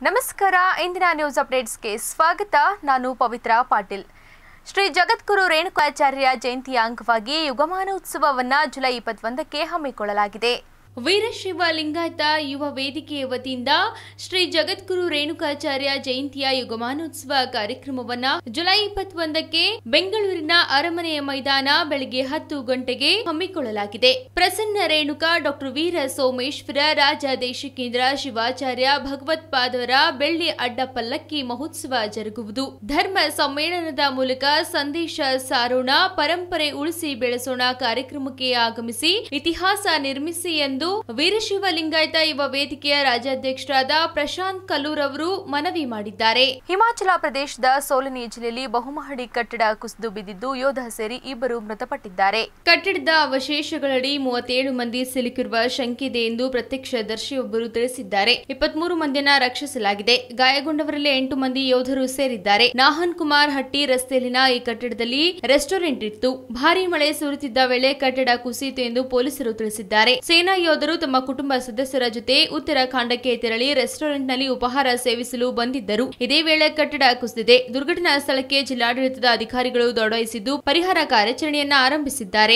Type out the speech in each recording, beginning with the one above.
ನಮಸ್ಕಾರ ಇಂದಿನ ನ್ಯೂಸ್ ಅಪ್ಡೇಟ್ಸ್ಗೆ ಸ್ವಾಗತ ನಾನು ಪವಿತ್ರ ಪಾಟೀಲ್ ಶ್ರೀ ಜಗದ್ಗುರು ರೇಣುಕಾಚಾರ್ಯ ಜಯಂತಿಯ ಅಂಗವಾಗಿ ಯುಗಮಾನೋತ್ಸವವನ್ನು ಜುಲೈ ಇಪ್ಪತ್ತೊಂದಕ್ಕೆ ಹಮ್ಮಿಕೊಳ್ಳಲಾಗಿದೆ ವೀರಶೈವ ಲಿಂಗಾಯತ ಯುವ ವೇದಿಕೆಯ ವತಿಯಿಂದ ಶ್ರೀ ಜಗದ್ಗುರು ರೇಣುಕಾಚಾರ್ಯ ಜಯಂತಿಯ ಯುಗಮಾನೋತ್ಸವ ಕಾರ್ಯಕ್ರಮವನ್ನ ಜುಲೈ ಇಪ್ಪತ್ತೊಂದಕ್ಕೆ ಬೆಂಗಳೂರಿನ ಅರಮನೆಯ ಮೈದಾನ ಬೆಳಗ್ಗೆ ಹತ್ತು ಗಂಟೆಗೆ ಹಮ್ಮಿಕೊಳ್ಳಲಾಗಿದೆ ಪ್ರಸನ್ನ ರೇಣುಕಾ ಡಾಕ್ಟರ್ ವೀರ ಸೋಮೇಶ್ವರ ರಾಜ ದೇಶಿಕೇಂದ್ರ ಶಿವಾಚಾರ್ಯ ಭಗವತ್ಪಾದವರ ಬೆಳ್ಳಿ ಅಡ್ಡ ಪಲ್ಲಕ್ಕಿ ಮಹೋತ್ಸವ ಜರುಗುವುದು ಧರ್ಮ ಸಮ್ಮೇಳನದ ಮೂಲಕ ಸಂದೇಶ ಸಾರೋಣ ಪರಂಪರೆ ಉಳಿಸಿ ಬೆಳೆಸೋಣ ಕಾರ್ಯಕ್ರಮಕ್ಕೆ ಆಗಮಿಸಿ ಇತಿಹಾಸ ನಿರ್ಮಿಸಿ ಎಂದು ವೀರಶೈವ ಲಿಂಗಾಯತ ಯುವ ವೇದಿಕೆಯ ರಾಜ್ಯಾಧ್ಯಕ್ಷರಾದ ಪ್ರಶಾಂತ್ ಕಲ್ಲೂರ್ ಅವರು ಮನವಿ ಮಾಡಿದ್ದಾರೆ ಹಿಮಾಚಲ ಪ್ರದೇಶದ ಸೋಲನಿ ಜಿಲ್ಲೆಯಲ್ಲಿ ಬಹುಮಹಡಿ ಕಟ್ಟಡ ಕುಸಿದು ಬಿದ್ದಿದ್ದು ಯೋಧ ಸೇರಿ ಇಬ್ಬರು ಮೃತಪಟ್ಟಿದ್ದಾರೆ ಕಟ್ಟಡದ ಅವಶೇಷಗಳಡಿ ಮೂವತ್ತೇಳು ಮಂದಿ ಸಿಲುಕಿರುವ ಶಂಕೆ ಇದೆ ಎಂದು ಪ್ರತ್ಯಕ್ಷದರ್ಶಿಯೊಬ್ಬರು ತಿಳಿಸಿದ್ದಾರೆ ಇಪ್ಪತ್ಮೂರು ಮಂದಿಯನ್ನ ರಕ್ಷಿಸಲಾಗಿದೆ ಗಾಯಗೊಂಡವರಲ್ಲಿ ಎಂಟು ಮಂದಿ ಯೋಧರು ಸೇರಿದ್ದಾರೆ ನಾಹನ್ ಕುಮಾರ್ ಹಟ್ಟಿ ರಸ್ತೆಯಲ್ಲಿನ ಈ ಕಟ್ಟಡದಲ್ಲಿ ರೆಸ್ಟೋರೆಂಟ್ ಇತ್ತು ಭಾರೀ ಮಳೆ ಸುರಿತಿದ್ದ ವೇಳೆ ಕಟ್ಟಡ ಕುಸಿಯಿತು ಎಂದು ಪೊಲೀಸರು ತಿಳಿಸಿದ್ದಾರೆ ಸೇನಾ ಯೋಧರು ತಮ್ಮ ಕುಟುಂಬ ಸದಸ್ಯರ ಜೊತೆ ಉತ್ತರಾಖಂಡಕ್ಕೆ ತೆರಳಿ ರೆಸ್ಟೋರೆಂಟ್ನಲ್ಲಿ ಉಪಹಾರ ಸೇವಿಸಲು ಬಂದಿದ್ದರು ಇದೇ ವೇಳೆ ಕಟ್ಟಡ ಕುಸಿದಿದೆ ದುರ್ಘಟನಾ ಸ್ಥಳಕ್ಕೆ ಜಿಲ್ಲಾಡಳಿತದ ಅಧಿಕಾರಿಗಳು ದೌಡಾಯಿಸಿದ್ದು ಪರಿಹಾರ ಕಾರ್ಯಾಚರಣೆಯನ್ನ ಆರಂಭಿಸಿದ್ದಾರೆ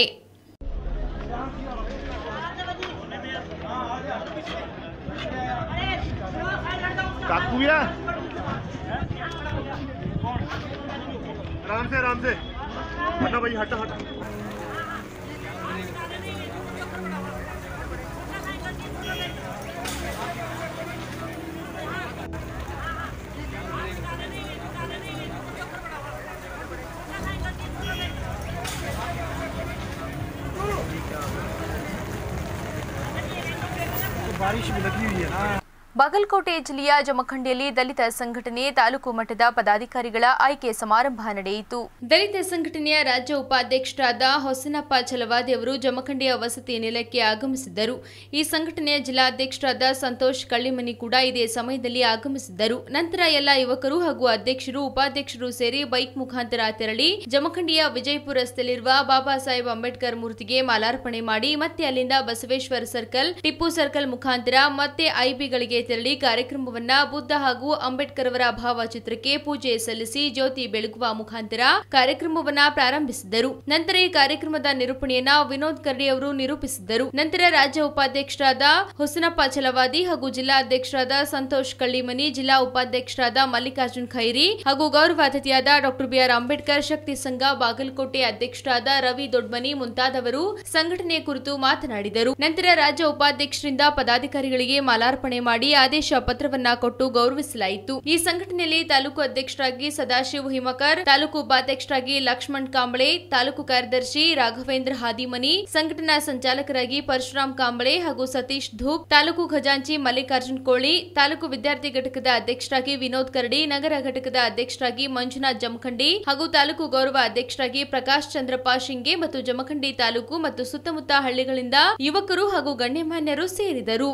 काकू भैया आराम से आराम से हटो भाई हटो हटो बारिश भी लगी हुई है ना ಬಾಗಲಕೋಟೆ ಜಿಲ್ಲೆಯ ಜಮಖಂಡಿಯಲ್ಲಿ ದಲಿತ ಸಂಘಟನೆ ತಾಲೂಕು ಮಟ್ಟದ ಪದಾಧಿಕಾರಿಗಳ ಆಯ್ಕೆ ಸಮಾರಂಭ ನಡೆಯಿತು ದಲಿತ ಸಂಘಟನೆಯ ರಾಜ್ಯ ಉಪಾಧ್ಯಕ್ಷರಾದ ಹೊಸನಪ್ಪ ಛಲವಾದಿ ಅವರು ಜಮಖಂಡಿಯ ವಸತಿ ನಿಲಯಕ್ಕೆ ಆಗಮಿಸಿದ್ದರು ಈ ಸಂಘಟನೆಯ ಜಿಲ್ಲಾಧ್ಯಕ್ಷರಾದ ಸಂತೋಷ್ ಕಳ್ಳಿಮನಿ ಕೂಡ ಇದೇ ಸಮಯದಲ್ಲಿ ಆಗಮಿಸಿದ್ದರು ನಂತರ ಎಲ್ಲ ಯುವಕರು ಹಾಗೂ ಅಧ್ಯಕ್ಷರು ಉಪಾಧ್ಯಕ್ಷರು ಸೇರಿ ಬೈಕ್ ಮುಖಾಂತರ ತೆರಳಿ ಜಮಖಂಡಿಯ ವಿಜಯಪುರ ರಸ್ತೆಯಲ್ಲಿರುವ ಬಾಬಾ ಸಾಹೇಬ್ ಅಂಬೇಡ್ಕರ್ ಮೂರ್ತಿಗೆ ಮಾಲಾರ್ಪಣೆ ಮಾಡಿ ಮತ್ತೆ ಅಲ್ಲಿಂದ ಬಸವೇಶ್ವರ ಸರ್ಕಲ್ ಟಿಪ್ಪು ಸರ್ಕಲ್ ಮುಖಾಂತರ ಮತ್ತೆ ಐಬಿಗಳಿಗೆ ತೆರಳಿ ಕಾರ್ಯಕ್ರಮವನ್ನ ಬುದ್ಧ ಹಾಗೂ ಅಂಬೇಡ್ಕರ್ ಅವರ ಭಾವಚಿತ್ರಕ್ಕೆ ಪೂಜೆ ಸಲ್ಲಿಸಿ ಜ್ಯೋತಿ ಬೆಳಗುವ ಮುಖಾಂತರ ಕಾರ್ಯಕ್ರಮವನ್ನ ಪ್ರಾರಂಭಿಸಿದರು ನಂತರ ಈ ಕಾರ್ಯಕ್ರಮದ ನಿರೂಪಣೆಯನ್ನ ವಿನೋದ್ ಕರ್ಡಿ ಅವರು ನಿರೂಪಿಸಿದ್ದರು ನಂತರ ರಾಜ್ಯ ಉಪಾಧ್ಯಕ್ಷರಾದ ಹುಸನಪ್ಪ ಛಲವಾದಿ ಹಾಗೂ ಜಿಲ್ಲಾ ಅಧ್ಯಕ್ಷರಾದ ಸಂತೋಷ್ ಕಳ್ಳಿಮನಿ ಜಿಲ್ಲಾ ಉಪಾಧ್ಯಕ್ಷರಾದ ಮಲ್ಲಿಕಾರ್ಜುನ್ ಖೈರಿ ಹಾಗೂ ಗೌರವ ಅತಿಥಿಯಾದ ಡಾಕ್ಟರ್ ಬಿಆರ್ ಅಂಬೇಡ್ಕರ್ ಶಕ್ತಿ ಸಂಘ ಬಾಗಲಕೋಟೆ ಅಧ್ಯಕ್ಷರಾದ ರವಿ ದೊಡ್ಮನಿ ಮುಂತಾದವರು ಸಂಘಟನೆ ಕುರಿತು ಮಾತನಾಡಿದರು ನಂತರ ರಾಜ್ಯ ಉಪಾಧ್ಯಕ್ಷರಿಂದ ಪದಾಧಿಕಾರಿಗಳಿಗೆ ಮಾಲಾರ್ಪಣೆ ಮಾಡಿ ಆದೇಶ ಪತ್ರವನ್ನ ಕೊಟ್ಟು ಗೌರವಿಸಲಾಯಿತು ಈ ಸಂಘಟನೆಯಲ್ಲಿ ತಾಲೂಕು ಅಧ್ಯಕ್ಷರಾಗಿ ಸದಾಶಿವ್ ಹಿಮಕರ್ ತಾಲೂಕು ಉಪಾಧ್ಯಕ್ಷರಾಗಿ ಲಕ್ಷ್ಮಣ್ ಕಾಂಬಳೆ ತಾಲೂಕು ಕಾರ್ಯದರ್ಶಿ ರಾಘವೇಂದ್ರ ಹಾದಿಮನಿ ಸಂಘಟನಾ ಸಂಚಾಲಕರಾಗಿ ಪರಶುರಾಮ್ ಕಾಂಬಳೆ ಹಾಗೂ ಸತೀಶ್ ಧೂಪ್ ತಾಲೂಕು ಖಜಾಂಚಿ ಮಲ್ಲಿಕಾರ್ಜುನ್ ಕೋಳಿ ತಾಲೂಕು ವಿದ್ಯಾರ್ಥಿ ಘಟಕದ ಅಧ್ಯಕ್ಷರಾಗಿ ವಿನೋದ್ ಕರಡಿ ನಗರ ಘಟಕದ ಅಧ್ಯಕ್ಷರಾಗಿ ಮಂಜುನಾಥ್ ಜಮಖಂಡಿ ಹಾಗೂ ತಾಲೂಕು ಗೌರವ ಅಧ್ಯಕ್ಷರಾಗಿ ಪ್ರಕಾಶ್ ಚಂದ್ರಪ್ಪ ಶಿಂಗೆ ಮತ್ತು ಜಮಖಂಡಿ ತಾಲೂಕು ಮತ್ತು ಸುತ್ತಮುತ್ತ ಹಳ್ಳಿಗಳಿಂದ ಯುವಕರು ಹಾಗೂ ಗಣ್ಯಮಾನ್ಯರು ಸೇರಿದರು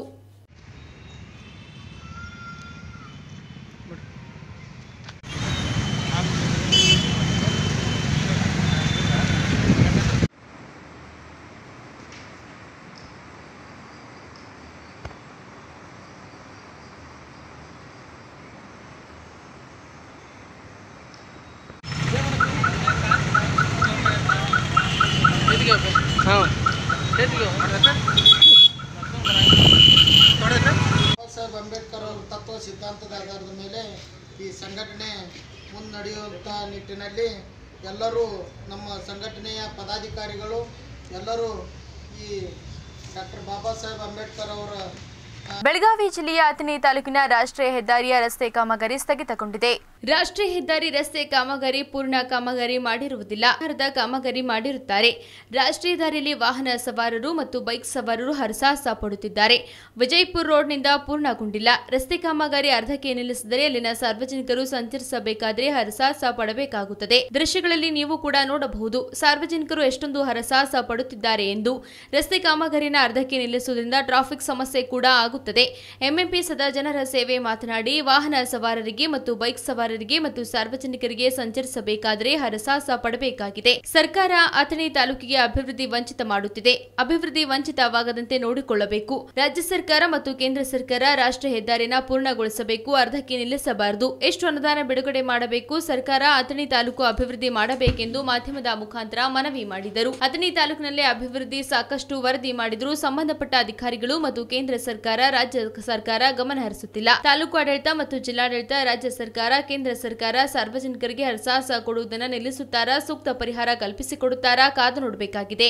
ಬಾಬಾ ಸಾಹೇಬ್ ಅಂಬೇಡ್ಕರ್ ಅವರ ತತ್ವ ಸಿದ್ಧಾಂತದ ಆಧಾರದ ಮೇಲೆ ಈ ಸಂಘಟನೆ ಮುನ್ನಡೆಯುವಂಥ ನಿಟ್ಟಿನಲ್ಲಿ ಎಲ್ಲರೂ ನಮ್ಮ ಸಂಘಟನೆಯ ಪದಾಧಿಕಾರಿಗಳು ಎಲ್ಲರೂ ಈ ಡಾಕ್ಟರ್ ಬಾಬಾ ಸಾಹೇಬ್ ಅಂಬೇಡ್ಕರ್ ಅವರ ಬೆಳಗಾವಿ ಜಿಲ್ಲೆಯ ಅಥಣಿ ತಾಲೂಕಿನ ರಾಷ್ಟ್ರೀಯ ಹೆದ್ದಾರಿಯ ರಸ್ತೆ ಕಾಮಗಾರಿ ಸ್ಥಗಿತಗೊಂಡಿದೆ ರಾಷ್ಟ್ರೀಯ ಹೆದ್ದಾರಿ ರಸ್ತೆ ಕಾಮಗಾರಿ ಪೂರ್ಣ ಕಾಮಗಾರಿ ಮಾಡಿರುವುದಿಲ್ಲ ಅರ್ಧ ಕಾಮಗಾರಿ ಮಾಡಿರುತ್ತಾರೆ ರಾಷ್ಟ್ರೀಯ ದಾರಿಯಲ್ಲಿ ವಾಹನ ಸವಾರರು ಮತ್ತು ಬೈಕ್ ಸವಾರರು ಹರಸಾಹಸ ಪಡುತ್ತಿದ್ದಾರೆ ವಿಜಯಪುರ ರೋಡ್ನಿಂದ ಪೂರ್ಣಗೊಂಡಿಲ್ಲ ರಸ್ತೆ ಕಾಮಗಾರಿ ಅರ್ಧಕ್ಕೆ ನಿಲ್ಲಿಸಿದರೆ ಅಲ್ಲಿನ ಸಾರ್ವಜನಿಕರು ಸಂಚರಿಸಬೇಕಾದರೆ ಹರಸಾಹಸ ಪಡಬೇಕಾಗುತ್ತದೆ ದೃಶ್ಯಗಳಲ್ಲಿ ನೀವು ಕೂಡ ನೋಡಬಹುದು ಸಾರ್ವಜನಿಕರು ಎಷ್ಟೊಂದು ಹರಸಾಹಸ ಪಡುತ್ತಿದ್ದಾರೆ ಎಂದು ರಸ್ತೆ ಕಾಮಗಾರಿನ ಅರ್ಧಕ್ಕೆ ನಿಲ್ಲಿಸುವುದರಿಂದ ಟ್ರಾಫಿಕ್ ಸಮಸ್ಯೆ ಕೂಡ ಆಗುತ್ತದೆ ಎಂಎಂಪಿ ಸದಾ ಜನರ ಸೇವೆ ಮಾತನಾಡಿ ವಾಹನ ಸವಾರರಿಗೆ ಮತ್ತು ಬೈಕ್ ಸವಾರರಿಗೆ ಮತ್ತು ಸಾರ್ವಜನಿಕರಿಗೆ ಸಂಚರಿಸಬೇಕಾದರೆ ಹರಸಾಹಸ ಪಡಬೇಕಾಗಿದೆ ಸರ್ಕಾರ ಅಥಣಿ ತಾಲೂಕಿಗೆ ಅಭಿವೃದ್ಧಿ ವಂಚಿತ ಮಾಡುತ್ತಿದೆ ಅಭಿವೃದ್ಧಿ ವಂಚಿತವಾಗದಂತೆ ನೋಡಿಕೊಳ್ಳಬೇಕು ರಾಜ್ಯ ಸರ್ಕಾರ ಮತ್ತು ಕೇಂದ್ರ ಸರ್ಕಾರ ರಾಷ್ಟ್ರೀಯ ಹೆದ್ದಾರಿನ ಪೂರ್ಣಗೊಳಿಸಬೇಕು ಅರ್ಧಕ್ಕೆ ನಿಲ್ಲಿಸಬಾರದು ಎಷ್ಟು ಅನುದಾನ ಬಿಡುಗಡೆ ಮಾಡಬೇಕು ಸರ್ಕಾರ ಅಥಣಿ ತಾಲೂಕು ಅಭಿವೃದ್ಧಿ ಮಾಡಬೇಕೆಂದು ಮಾಧ್ಯಮದ ಮುಖಾಂತರ ಮನವಿ ಮಾಡಿದರು ಅಥಣಿ ತಾಲೂಕಿನಲ್ಲಿ ಅಭಿವೃದ್ಧಿ ಸಾಕಷ್ಟು ವರದಿ ಮಾಡಿದರೂ ಸಂಬಂಧಪಟ್ಟ ಅಧಿಕಾರಿಗಳು ಮತ್ತು ಕೇಂದ್ರ ಸರ್ಕಾರ ರಾಜ್ಯ ಸರ್ಕಾರ ಗಮನ ಹರಿಸುತ್ತಿಲ್ಲ ತಾಲೂಕು ಆಡಳಿತ ಮತ್ತು ಜಿಲ್ಲಾಡಳಿತ ರಾಜ್ಯ ಸರ್ಕಾರ ಕೇಂದ್ರ ಸರ್ಕಾರ ಸಾರ್ವಜನಿಕರಿಗೆ ಹರಸಾಹಸ ಕೊಡುವುದನ್ನು ನಿಲ್ಲಿಸುತ್ತಾರಾ ಸೂಕ್ತ ಪರಿಹಾರ ಕಲ್ಪಿಸಿಕೊಡುತ್ತಾರಾ ಕಾದು ನೋಡಬೇಕಾಗಿದೆ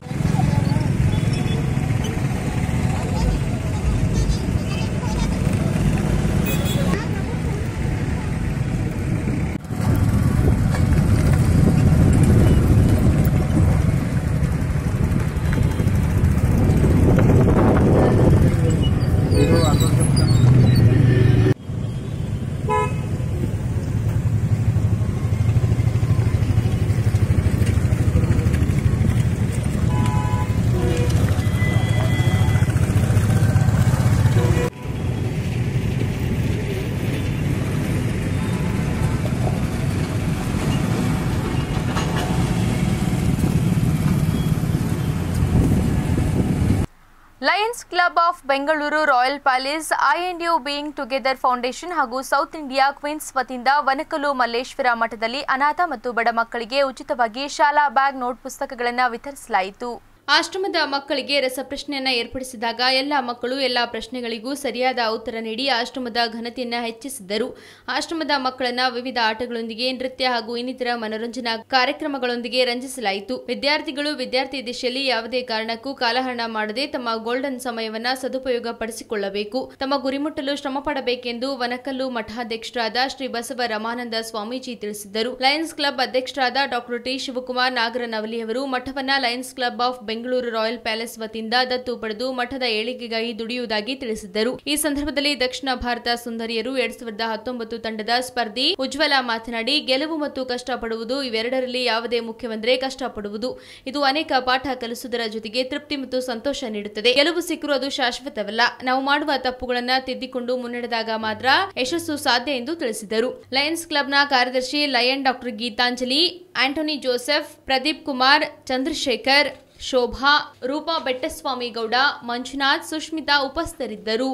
Lions Club of Bengaluru royal palace I and you being together foundation ಹಾಗೂ ಸೌತ್ ಇಂಡಿಯಾ ಕ್ವೀನ್ಸ್ ವತಿಯಿಂದ ವನಕಲು ಮಲ್ಲೇಶ್ವರ ಮಠದಲ್ಲಿ ಅನಾಥ ಮತ್ತು ಬಡ ಮಕ್ಕಳಿಗೆ ಉಚಿತವಾಗಿ ಶಾಲಾ ಬ್ಯಾಗ್ ನೋಟ್ ಪುಸ್ತಕಗಳನ್ನು ವಿತರಿಸಲಾಯಿತು ಆಶ್ರಮದ ಮಕ್ಕಳಿಗೆ ರಸಪ್ರಶ್ನೆಯನ್ನ ಏರ್ಪಡಿಸಿದಾಗ ಎಲ್ಲ ಮಕ್ಕಳು ಎಲ್ಲ ಪ್ರಶ್ನೆಗಳಿಗೂ ಸರಿಯಾದ ಉತ್ತರ ನೀಡಿ ಆಶ್ರಮದ ಘನತೆಯನ್ನ ಹೆಚ್ಚಿಸಿದ್ದರು ಆಶ್ರಮದ ಮಕ್ಕಳನ್ನ ವಿವಿಧ ಆಟಗಳೊಂದಿಗೆ ನೃತ್ಯ ಹಾಗೂ ಇನ್ನಿತರ ಮನೋರಂಜನಾ ಕಾರ್ಯಕ್ರಮಗಳೊಂದಿಗೆ ರಂಜಿಸಲಾಯಿತು ವಿದ್ಯಾರ್ಥಿಗಳು ವಿದ್ಯಾರ್ಥಿ ದಿಶೆಯಲ್ಲಿ ಯಾವುದೇ ಕಾರಣಕ್ಕೂ ಕಾಲಹರಣ ಮಾಡದೆ ತಮ್ಮ ಗೋಲ್ಡನ್ ಸಮಯವನ್ನ ಸದುಪಯೋಗ ಪಡಿಸಿಕೊಳ್ಳಬೇಕು ತಮ್ಮ ಗುರಿ ಮುಟ್ಟಲು ಶ್ರಮ ಪಡಬೇಕೆಂದು ವನಕಲ್ಲು ಮಠಾಧ್ಯಕ್ಷರಾದ ಶ್ರೀ ಬಸವ ರಮಾನಂದ ಸ್ವಾಮೀಜಿ ತಿಳಿಸಿದ್ದರು ಲಯನ್ಸ್ ಕ್ಲಬ್ ಅಧ್ಯಕ್ಷರಾದ ಡಾಕ್ಟರ್ ಟಿ ಶಿವಕುಮಾರ್ ನಾಗರನವಲಿಯವರು ಮಠವನ್ನ Lions Club of Bengaluru royal palace ವತಿಯಿಂದ ದತ್ತು ಪಡೆದು ಮಠದ ಏಳಿಗೆಗಾಗಿ ದುಡಿಯುವುದಾಗಿ ತಿಳಿಸಿದ್ದರು ಈ ಸಂದರ್ಭದಲ್ಲಿ ದಕ್ಷಿಣ ಭಾರತ ಸುಂದರಿಯರು ಎರಡ್ ಸಾವಿರದ ಹತ್ತೊಂಬತ್ತು ತಂಡದ ಸ್ಪರ್ಧಿ ಉಜ್ವಲ ಮಾತನಾಡಿ ಗೆಲುವು ಮತ್ತು ಕಷ್ಟಪಡುವುದು ಇವೆರಡರಲ್ಲಿ ಯಾವುದೇ ಮುಖ್ಯವೆಂದರೆ ಕಷ್ಟಪಡುವುದು ಇದು ಅನೇಕ ಪಾಠ ಕಲಿಸುವುದರ ಜೊತೆಗೆ ತೃಪ್ತಿ ಮತ್ತು ಸಂತೋಷ ನೀಡುತ್ತದೆ ಗೆಲುವು ಸಿಕ್ಕರೂ ಅದು ಶಾಶ್ವತವಲ್ಲ ನಾವು ಮಾಡುವ ತಪ್ಪುಗಳನ್ನ ತಿದ್ದಿಕೊಂಡು ಮುನ್ನಡೆದಾಗ ಮಾತ್ರ ಯಶಸ್ಸು ಸಾಧ್ಯ ಎಂದು ತಿಳಿಸಿದರು ಲಯನ್ಸ್ ಕ್ಲಬ್ನ ಕಾರ್ಯದರ್ಶಿ lion doctor Geetanjali Antony Joseph Pradeep Kumar Chandrashekar Shobha Roopa Bettaswamy Gowda Manjunath Sushmita ಉಪಸ್ಥಿತರಿದ್ದರು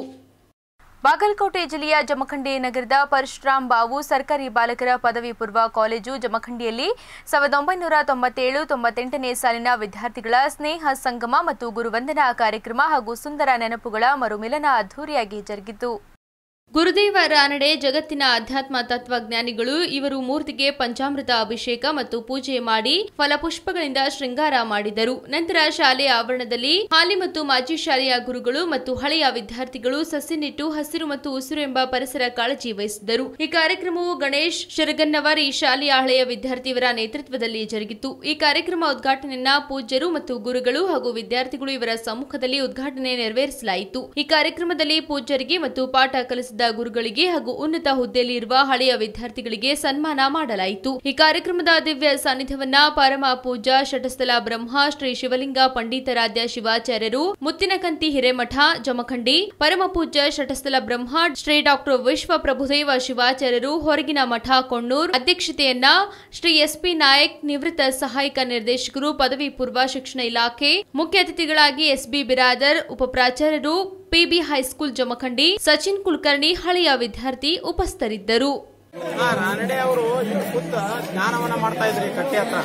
ಬಾಗಲಕೋಟೆ ಜಿಲ್ಲೆಯ ಜಮಖಂಡಿ ನಗರದ ಪರಶುರಾಮ್ ಬಾವು ಸರ್ಕಾರಿ ಬಾಲಕರ ಪದವಿ ಪೂರ್ವ ಕಾಲೇಜು ಜಮಖಂಡಿಯಲ್ಲಿ ಸಾವಿರದ ಒಂಬೈನೂರ ತೊಂಬತ್ತೇಳು ತೊಂಬತ್ತೆಂಟನೇ ಸಾಲಿನ ವಿದ್ಯಾರ್ಥಿಗಳ ಸ್ನೇಹ ಸಂಗಮ ಮತ್ತು ಗುರುವಂದನಾ ಕಾರ್ಯಕ್ರಮ ಹಾಗೂ ಸುಂದರ ನೆನಪುಗಳ ಮರುಮಿಲನ ಅದ್ದೂರಿಯಾಗಿ ಜರುಗಿತು ಗುರುದೇವ ರಾನಡೆ ಜಗತ್ತಿನ ಅಧ್ಯಾತ್ಮ ತತ್ವಜ್ಞಾನಿಗಳು ಇವರು ಮೂರ್ತಿಗೆ ಪಂಚಾಮೃತ ಅಭಿಷೇಕ ಮತ್ತು ಪೂಜೆ ಮಾಡಿ ಫಲಪುಷ್ಪಗಳಿಂದ ಶೃಂಗಾರ ಮಾಡಿದರು ನಂತರ ಶಾಲೆಯ ಆವರಣದಲ್ಲಿ ಹಾಲಿ ಮತ್ತು ಮಾಜಿ ಶಾಲೆಯ ಗುರುಗಳು ಮತ್ತು ಹಳೆಯ ವಿದ್ಯಾರ್ಥಿಗಳು ಸಸಿ ನೆಟ್ಟು ಹಸಿರು ಮತ್ತು ಉಸಿರು ಎಂಬ ಪರಿಸರ ಕಾಳಜಿ ವಹಿಸಿದ್ದರು ಈ ಕಾರ್ಯಕ್ರಮವು ಗಣೇಶ್ ಶಿರಗನ್ನವರ್ ಈ ಶಾಲೆಯ ಹಳೆಯ ವಿದ್ಯಾರ್ಥಿಯವರ ನೇತೃತ್ವದಲ್ಲಿ ಜರುಗಿತು ಈ ಕಾರ್ಯಕ್ರಮ ಉದ್ಘಾಟನೆಯನ್ನ ಪೂಜ್ಯರು ಮತ್ತು ಗುರುಗಳು ಹಾಗೂ ವಿದ್ಯಾರ್ಥಿಗಳು ಇವರ ಸಮ್ಮುಖದಲ್ಲಿ ಉದ್ಘಾಟನೆ ನೆರವೇರಿಸಲಾಯಿತು ಈ ಕಾರ್ಯಕ್ರಮದಲ್ಲಿ ಪೂಜ್ಯರಿಗೆ ಮತ್ತು ಪಾಠ ಕಲಿಸಿದ ಗುರುಗಳಿಗೆ ಹಾಗೂ ಉನ್ನತ ಹುದ್ದೆಯಲ್ಲಿ ಇರುವ ಹಳೆಯ ವಿದ್ಯಾರ್ಥಿಗಳಿಗೆ ಸನ್ಮಾನ ಮಾಡಲಾಯಿತು ಈ ಕಾರ್ಯಕ್ರಮದ ದಿವ್ಯ ಸಾನ್ನಿಧ್ಯವನ್ನ ಪರಮ ಪೂಜಾ ಶಟಸ್ಥಲ ಬ್ರಹ್ಮ ಶ್ರೀ ಶಿವಲಿಂಗ ಪಂಡಿತಾರಾಧ್ಯ ಶಿವಾಚಾರ್ಯರು ಮುತ್ತಿನಕಂತಿ ಹಿರೇಮಠ ಜಮಖಂಡಿ ಪರಮ ಪೂಜ್ಯ ಶಟಸ್ಥಲ ಬ್ರಹ್ಮ ಶ್ರೀ ಡಾಕ್ಟರ್ ವಿಶ್ವ ಪ್ರಭುದೇವ ಶಿವಾಚಾರ್ಯರು ಹೊರಗಿನ ಮಠ ಕೊಣ್ಣೂರ್ ಅಧ್ಯಕ್ಷತೆಯನ್ನ ಶ್ರೀ ಎಸ್ ಪಿ ನಾಯಕ್ ನಿವೃತ್ತ ಸಹಾಯಕ ನಿರ್ದೇಶಕರು ಪದವಿ ಪೂರ್ವ ಶಿಕ್ಷಣ ಇಲಾಖೆ ಮುಖ್ಯ ಅತಿಥಿಗಳಾಗಿ ಎಸ್ಬಿ ಬಿರಾದರ್ ಉಪಪ್ರಾಚಾರ್ಯರು ಪಿಬಿ ಹೈಸ್ಕೂಲ್ ಜಮಖಂಡಿ ಸಚಿನ್ ಕುಲಕರ್ಣಿ ಹಳೆಯ ವಿದ್ಯಾರ್ಥಿ ಉಪಸ್ಥಿತರಿದ್ದರು ಆ ರಾನಡೆ ಅವರು ಇಲ್ಲಿ ಕೂತ ಜ್ಞಾನವನ್ನ ಮಾಡ್ತಾ ಇದ್ರಿ ಕಟ್ಟೆ ಹತ್ರ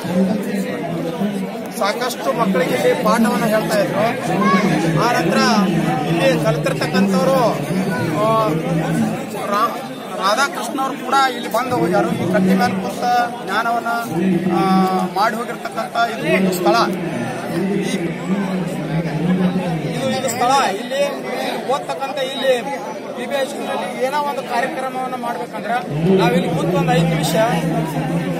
ಸಾಕಷ್ಟು ಮಕ್ಕಳಿಗೆ ಇಲ್ಲಿ ಪಾಠವನ್ನ ಹೇಳ್ತಾ ಇದ್ರು ಆ ನಂತರ ಇಲ್ಲಿ ಕಲಿತಿರ್ತಕ್ಕಂಥವ್ರು ಆ, ರಾ- ರಾಧಾಕೃಷ್ಣ ಅವರು ಕೂಡ ಇಲ್ಲಿ ಬಂದು ಹೋಗ್ಯಾರು ಈ ಕಟ್ಟೆ ಮೇಲೆ ಕೂತ ಜ್ಞಾನವನ್ನ ಆ, ಮಾಡಿ ಹೋಗಿರ್ತಕ್ಕಂಥ ಇದು ಒಂದು ಸ್ಥಳ ಈ ಇದು ಒಂದು ಸ್ಥಳ ಇಲ್ಲಿ ಓದ್ತಕ್ಕಂಥ ಇಲ್ಲಿ ಬಿ ಬಿ ಹೈಸ್ಕೂಲಲ್ಲಿ ಏನೋ ಒಂದು ಕಾರ್ಯಕ್ರಮವನ್ನು ಮಾಡ್ಬೇಕಂದ್ರೆ ನಾವಿಲ್ಲಿ ಕೂತು ಒಂದು ಐದು ನಿಮಿಷ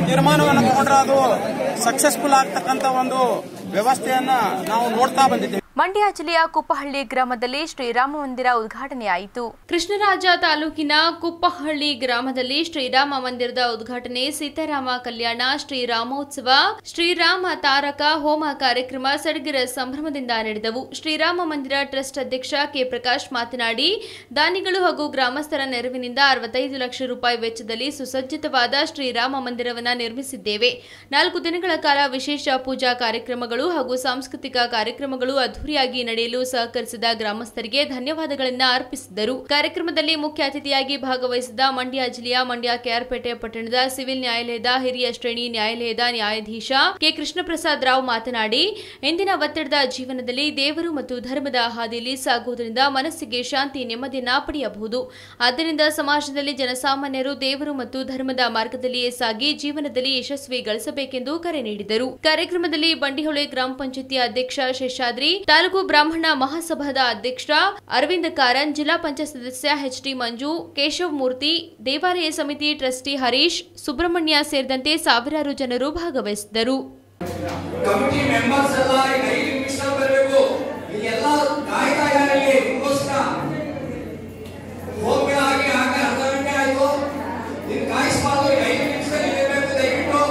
ತೀರ್ಮಾನವನ್ನು ತಗೊಂಡ್ರೆ ಅದು ಸಕ್ಸಸ್ಫುಲ್ ಆಗ್ತಕ್ಕಂಥ ಒಂದು ವ್ಯವಸ್ಥೆಯನ್ನ ನಾವು ನೋಡ್ತಾ ಬಂದಿದ್ದೇವೆ ಮಂಡ್ಯ ಜಿಲ್ಲೆಯ ಕುಪ್ಪಹಳ್ಳಿ ಗ್ರಾಮದಲ್ಲಿ ಶ್ರೀರಾಮ ಮಂದಿರ ಉದ್ಘಾಟನೆಯಾಯಿತು ಕೃಷ್ಣರಾಜ ತಾಲೂಕಿನ ಕುಪ್ಪಹಳ್ಳಿ ಗ್ರಾಮದಲ್ಲಿ ಶ್ರೀರಾಮ ಮಂದಿರದ ಉದ್ಘಾಟನೆ ಸೀತಾರಾಮ ಕಲ್ಯಾಣ ಶ್ರೀರಾಮೋತ್ಸವ ಶ್ರೀರಾಮ ತಾರಕ ಹೋಮ ಕಾರ್ಯಕ್ರಮ ಸಡಗರ ಸಂಭ್ರಮದಿಂದ ನಡೆದವು ಶ್ರೀರಾಮ ಮಂದಿರ ಟ್ರಸ್ಟ್ ಅಧ್ಯಕ್ಷ ಕೆ ಪ್ರಕಾಶ್ ಮಾತನಾಡಿ ದಾನಿಗಳು ಹಾಗೂ ಗ್ರಾಮಸ್ಥರ ನೆರವಿನಿಂದ ಅರವತ್ತೈದು ಲಕ್ಷ ರೂಪಾಯಿ ವೆಚ್ಚದಲ್ಲಿ ಸುಸಜ್ಜಿತವಾದ ಶ್ರೀರಾಮ ಮಂದಿರವನ್ನು ನಿರ್ಮಿಸಿದ್ದೇವೆ ನಾಲ್ಕು ದಿನಗಳ ಕಾಲ ವಿಶೇಷ ಪೂಜಾ ಕಾರ್ಯಕ್ರಮಗಳು ಹಾಗೂ ಸಾಂಸ್ಕೃತಿಕ ಕಾರ್ಯಕ್ರಮಗಳು ಅದ್ದೂರಿಯಾಗಿ ನಡೆಯಲು ಸಹಕರಿಸಿದ ಗ್ರಾಮಸ್ಥರಿಗೆ ಧನ್ಯವಾದಗಳನ್ನು ಅರ್ಪಿಸಿದರು ಕಾರ್ಯಕ್ರಮದಲ್ಲಿ ಮುಖ್ಯ ಅತಿಥಿಯಾಗಿ ಭಾಗವಹಿಸಿದ ಮಂಡ್ಯ ಜಿಲ್ಲೆಯ ಮಂಡ್ಯ ಕೆಆರ್ಪೇಟೆ ಪಟ್ಟಣದ ಸಿವಿಲ್ ನ್ಯಾಯಾಲಯದ ಹಿರಿಯ ಶ್ರೇಣಿ ನ್ಯಾಯಾಲಯದ ನ್ಯಾಯಾಧೀಶ ಕೆ ಕೃಷ್ಣಪ್ರಸಾದ್ ರಾವ್ ಮಾತನಾಡಿ ಇಂದಿನ ಒತ್ತಡದ ಜೀವನದಲ್ಲಿ ದೇವರು ಮತ್ತು ಧರ್ಮದ ಹಾದಿಯಲ್ಲಿ ಸಾಗುವುದರಿಂದ ಮನಸ್ಸಿಗೆ ಶಾಂತಿ ನೆಮ್ಮದಿಯನ್ನ ಪಡೆಯಬಹುದು ಆದ್ದರಿಂದ ಸಮಾಜದಲ್ಲಿ ಜನಸಾಮಾನ್ಯರು ದೇವರು ಮತ್ತು ಧರ್ಮದ ಮಾರ್ಗದಲ್ಲಿಯೇ ಸಾಗಿ ಜೀವನದಲ್ಲಿ ಯಶಸ್ವಿ ಗಳಿಸಬೇಕೆಂದು ಕರೆ ನೀಡಿದರು ಕಾರ್ಯಕ್ರಮದಲ್ಲಿ ಬಂಡಿಹೊಳೆ ಗ್ರಾಮ ಪಂಚಾಯತಿ ಅಧ್ಯಕ್ಷ ಶೇಷಾದ್ರಿ ತಾಲೂಕು ಬ್ರಾಹ್ಮಣ ಮಹಾಸಭಾದ ಅಧ್ಯಕ್ಷ ಅರವಿಂದ ಕಾರನ್ ಜಿಲ್ಲಾ ಪಂಚಾಯತ್ ಸದಸ್ಯ ಎಚ್ ಟಿ ಮಂಜು ಕೇಶವ್ ಮೂರ್ತಿ ದೇವಾಲಯ ಸಮಿತಿ ಟ್ರಸ್ಟಿ ಹರೀಶ್ ಸುಬ್ರಹ್ಮಣ್ಯ ಸೇರಿದಂತೆ ಸಾವಿರಾರು ಜನರು ಭಾಗವಹಿಸಿದ್ದರು ಕಮಿಟಿ ಮೆಂಬರ್ಸ್ ಎಲ್ಲ ಈಗ ಐದು ನಿಮಿಷ ಬರಬೇಕು ಎಲ್ಲ ಕಾಯ್ತಾ ಇದ್ದಾರೆ ಇಲ್ಲಿ ನಿಮ್ಗೋಸ್ಕರ ಹೋಗ್ಬೇಡಾಗಿ ಆಗ ಅರ್ಧ ಗಂಟೆ ಆಯ್ತು ನೀವು ಕಾಯಿಸ್ಬಾರ್ದು ಈಗ ಐದು ನಿಮಿಷದಲ್ಲಿ ಇರಬೇಕು ದಯವಿಟ್ಟು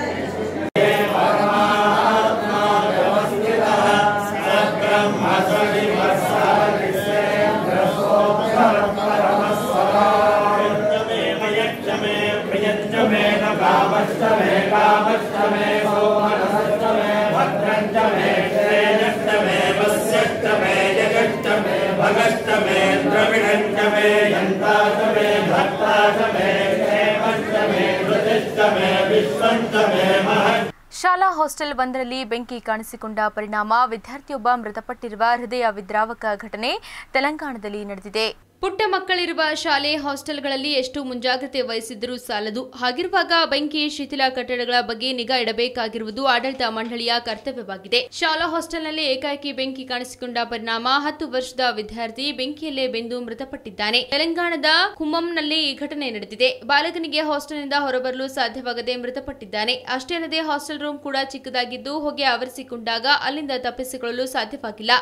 ಶಾಲಾ ಹಾಸ್ಟೆಲ್ ಒಂದರಲ್ಲಿ ಬೆಂಕಿ ಕಾಣಿಸಿಕೊಂಡ ಪರಿಣಾಮ ವಿದ್ಯಾರ್ಥಿಯೊಬ್ಬ ಮೃತಪಟ್ಟಿರುವ ಹೃದಯ ವಿದ್ರಾವಕ ಘಟನೆ ತೆಲಂಗಾಣದಲ್ಲಿ ನಡೆದಿದೆ ಪುಟ್ಟ ಮಕ್ಕಳಿರುವ ಶಾಲೆ ಹಾಸ್ಟೆಲ್ಗಳಲ್ಲಿ ಎಷ್ಟು ಮುಂಜಾಗ್ರತೆ ವಹಿಸಿದ್ರೂ ಸಾಲದು ಹಾಗಿರುವಾಗ ಬೆಂಕಿ ಶಿಥಿಲ ಕಟ್ಟಡಗಳ ಬಗ್ಗೆ ನಿಗಾ ಇಡಬೇಕಾಗಿರುವುದು ಆಡಳಿತ ಮಂಡಳಿಯ ಕರ್ತವ್ಯವಾಗಿದೆ ಶಾಲಾ ಹಾಸ್ಟೆಲ್ನಲ್ಲಿ ಏಕಾಏಕಿ ಬೆಂಕಿ ಕಾಣಿಸಿಕೊಂಡ ಪರಿಣಾಮ ಹತ್ತು ವರ್ಷದ ವಿದ್ಯಾರ್ಥಿ ಬೆಂಕಿಯಲ್ಲೇ ಬೆಂದು ಮೃತಪಟ್ಟಿದ್ದಾನೆ ತೆಲಂಗಾಣದ ಖುಮ್ಮಂನಲ್ಲಿ ಈ ಘಟನೆ ನಡೆದಿದೆ ಬಾಲಕನಿಗೆ ಹಾಸ್ಟೆಲ್ನಿಂದ ಹೊರಬರಲು ಸಾಧ್ಯವಾಗದೆ ಮೃತಪಟ್ಟಿದ್ದಾನೆ ಅಷ್ಟೇ ಅಲ್ಲದೆ ಹಾಸ್ಟೆಲ್ ರೂಮ್ ಕೂಡ ಚಿಕ್ಕದಾಗಿದ್ದು ಹೊಗೆ ಆವರಿಸಿಕೊಂಡಾಗ ಅಲ್ಲಿಂದ ತಪ್ಪಿಸಿಕೊಳ್ಳಲು ಸಾಧ್ಯವಾಗಿಲ್ಲ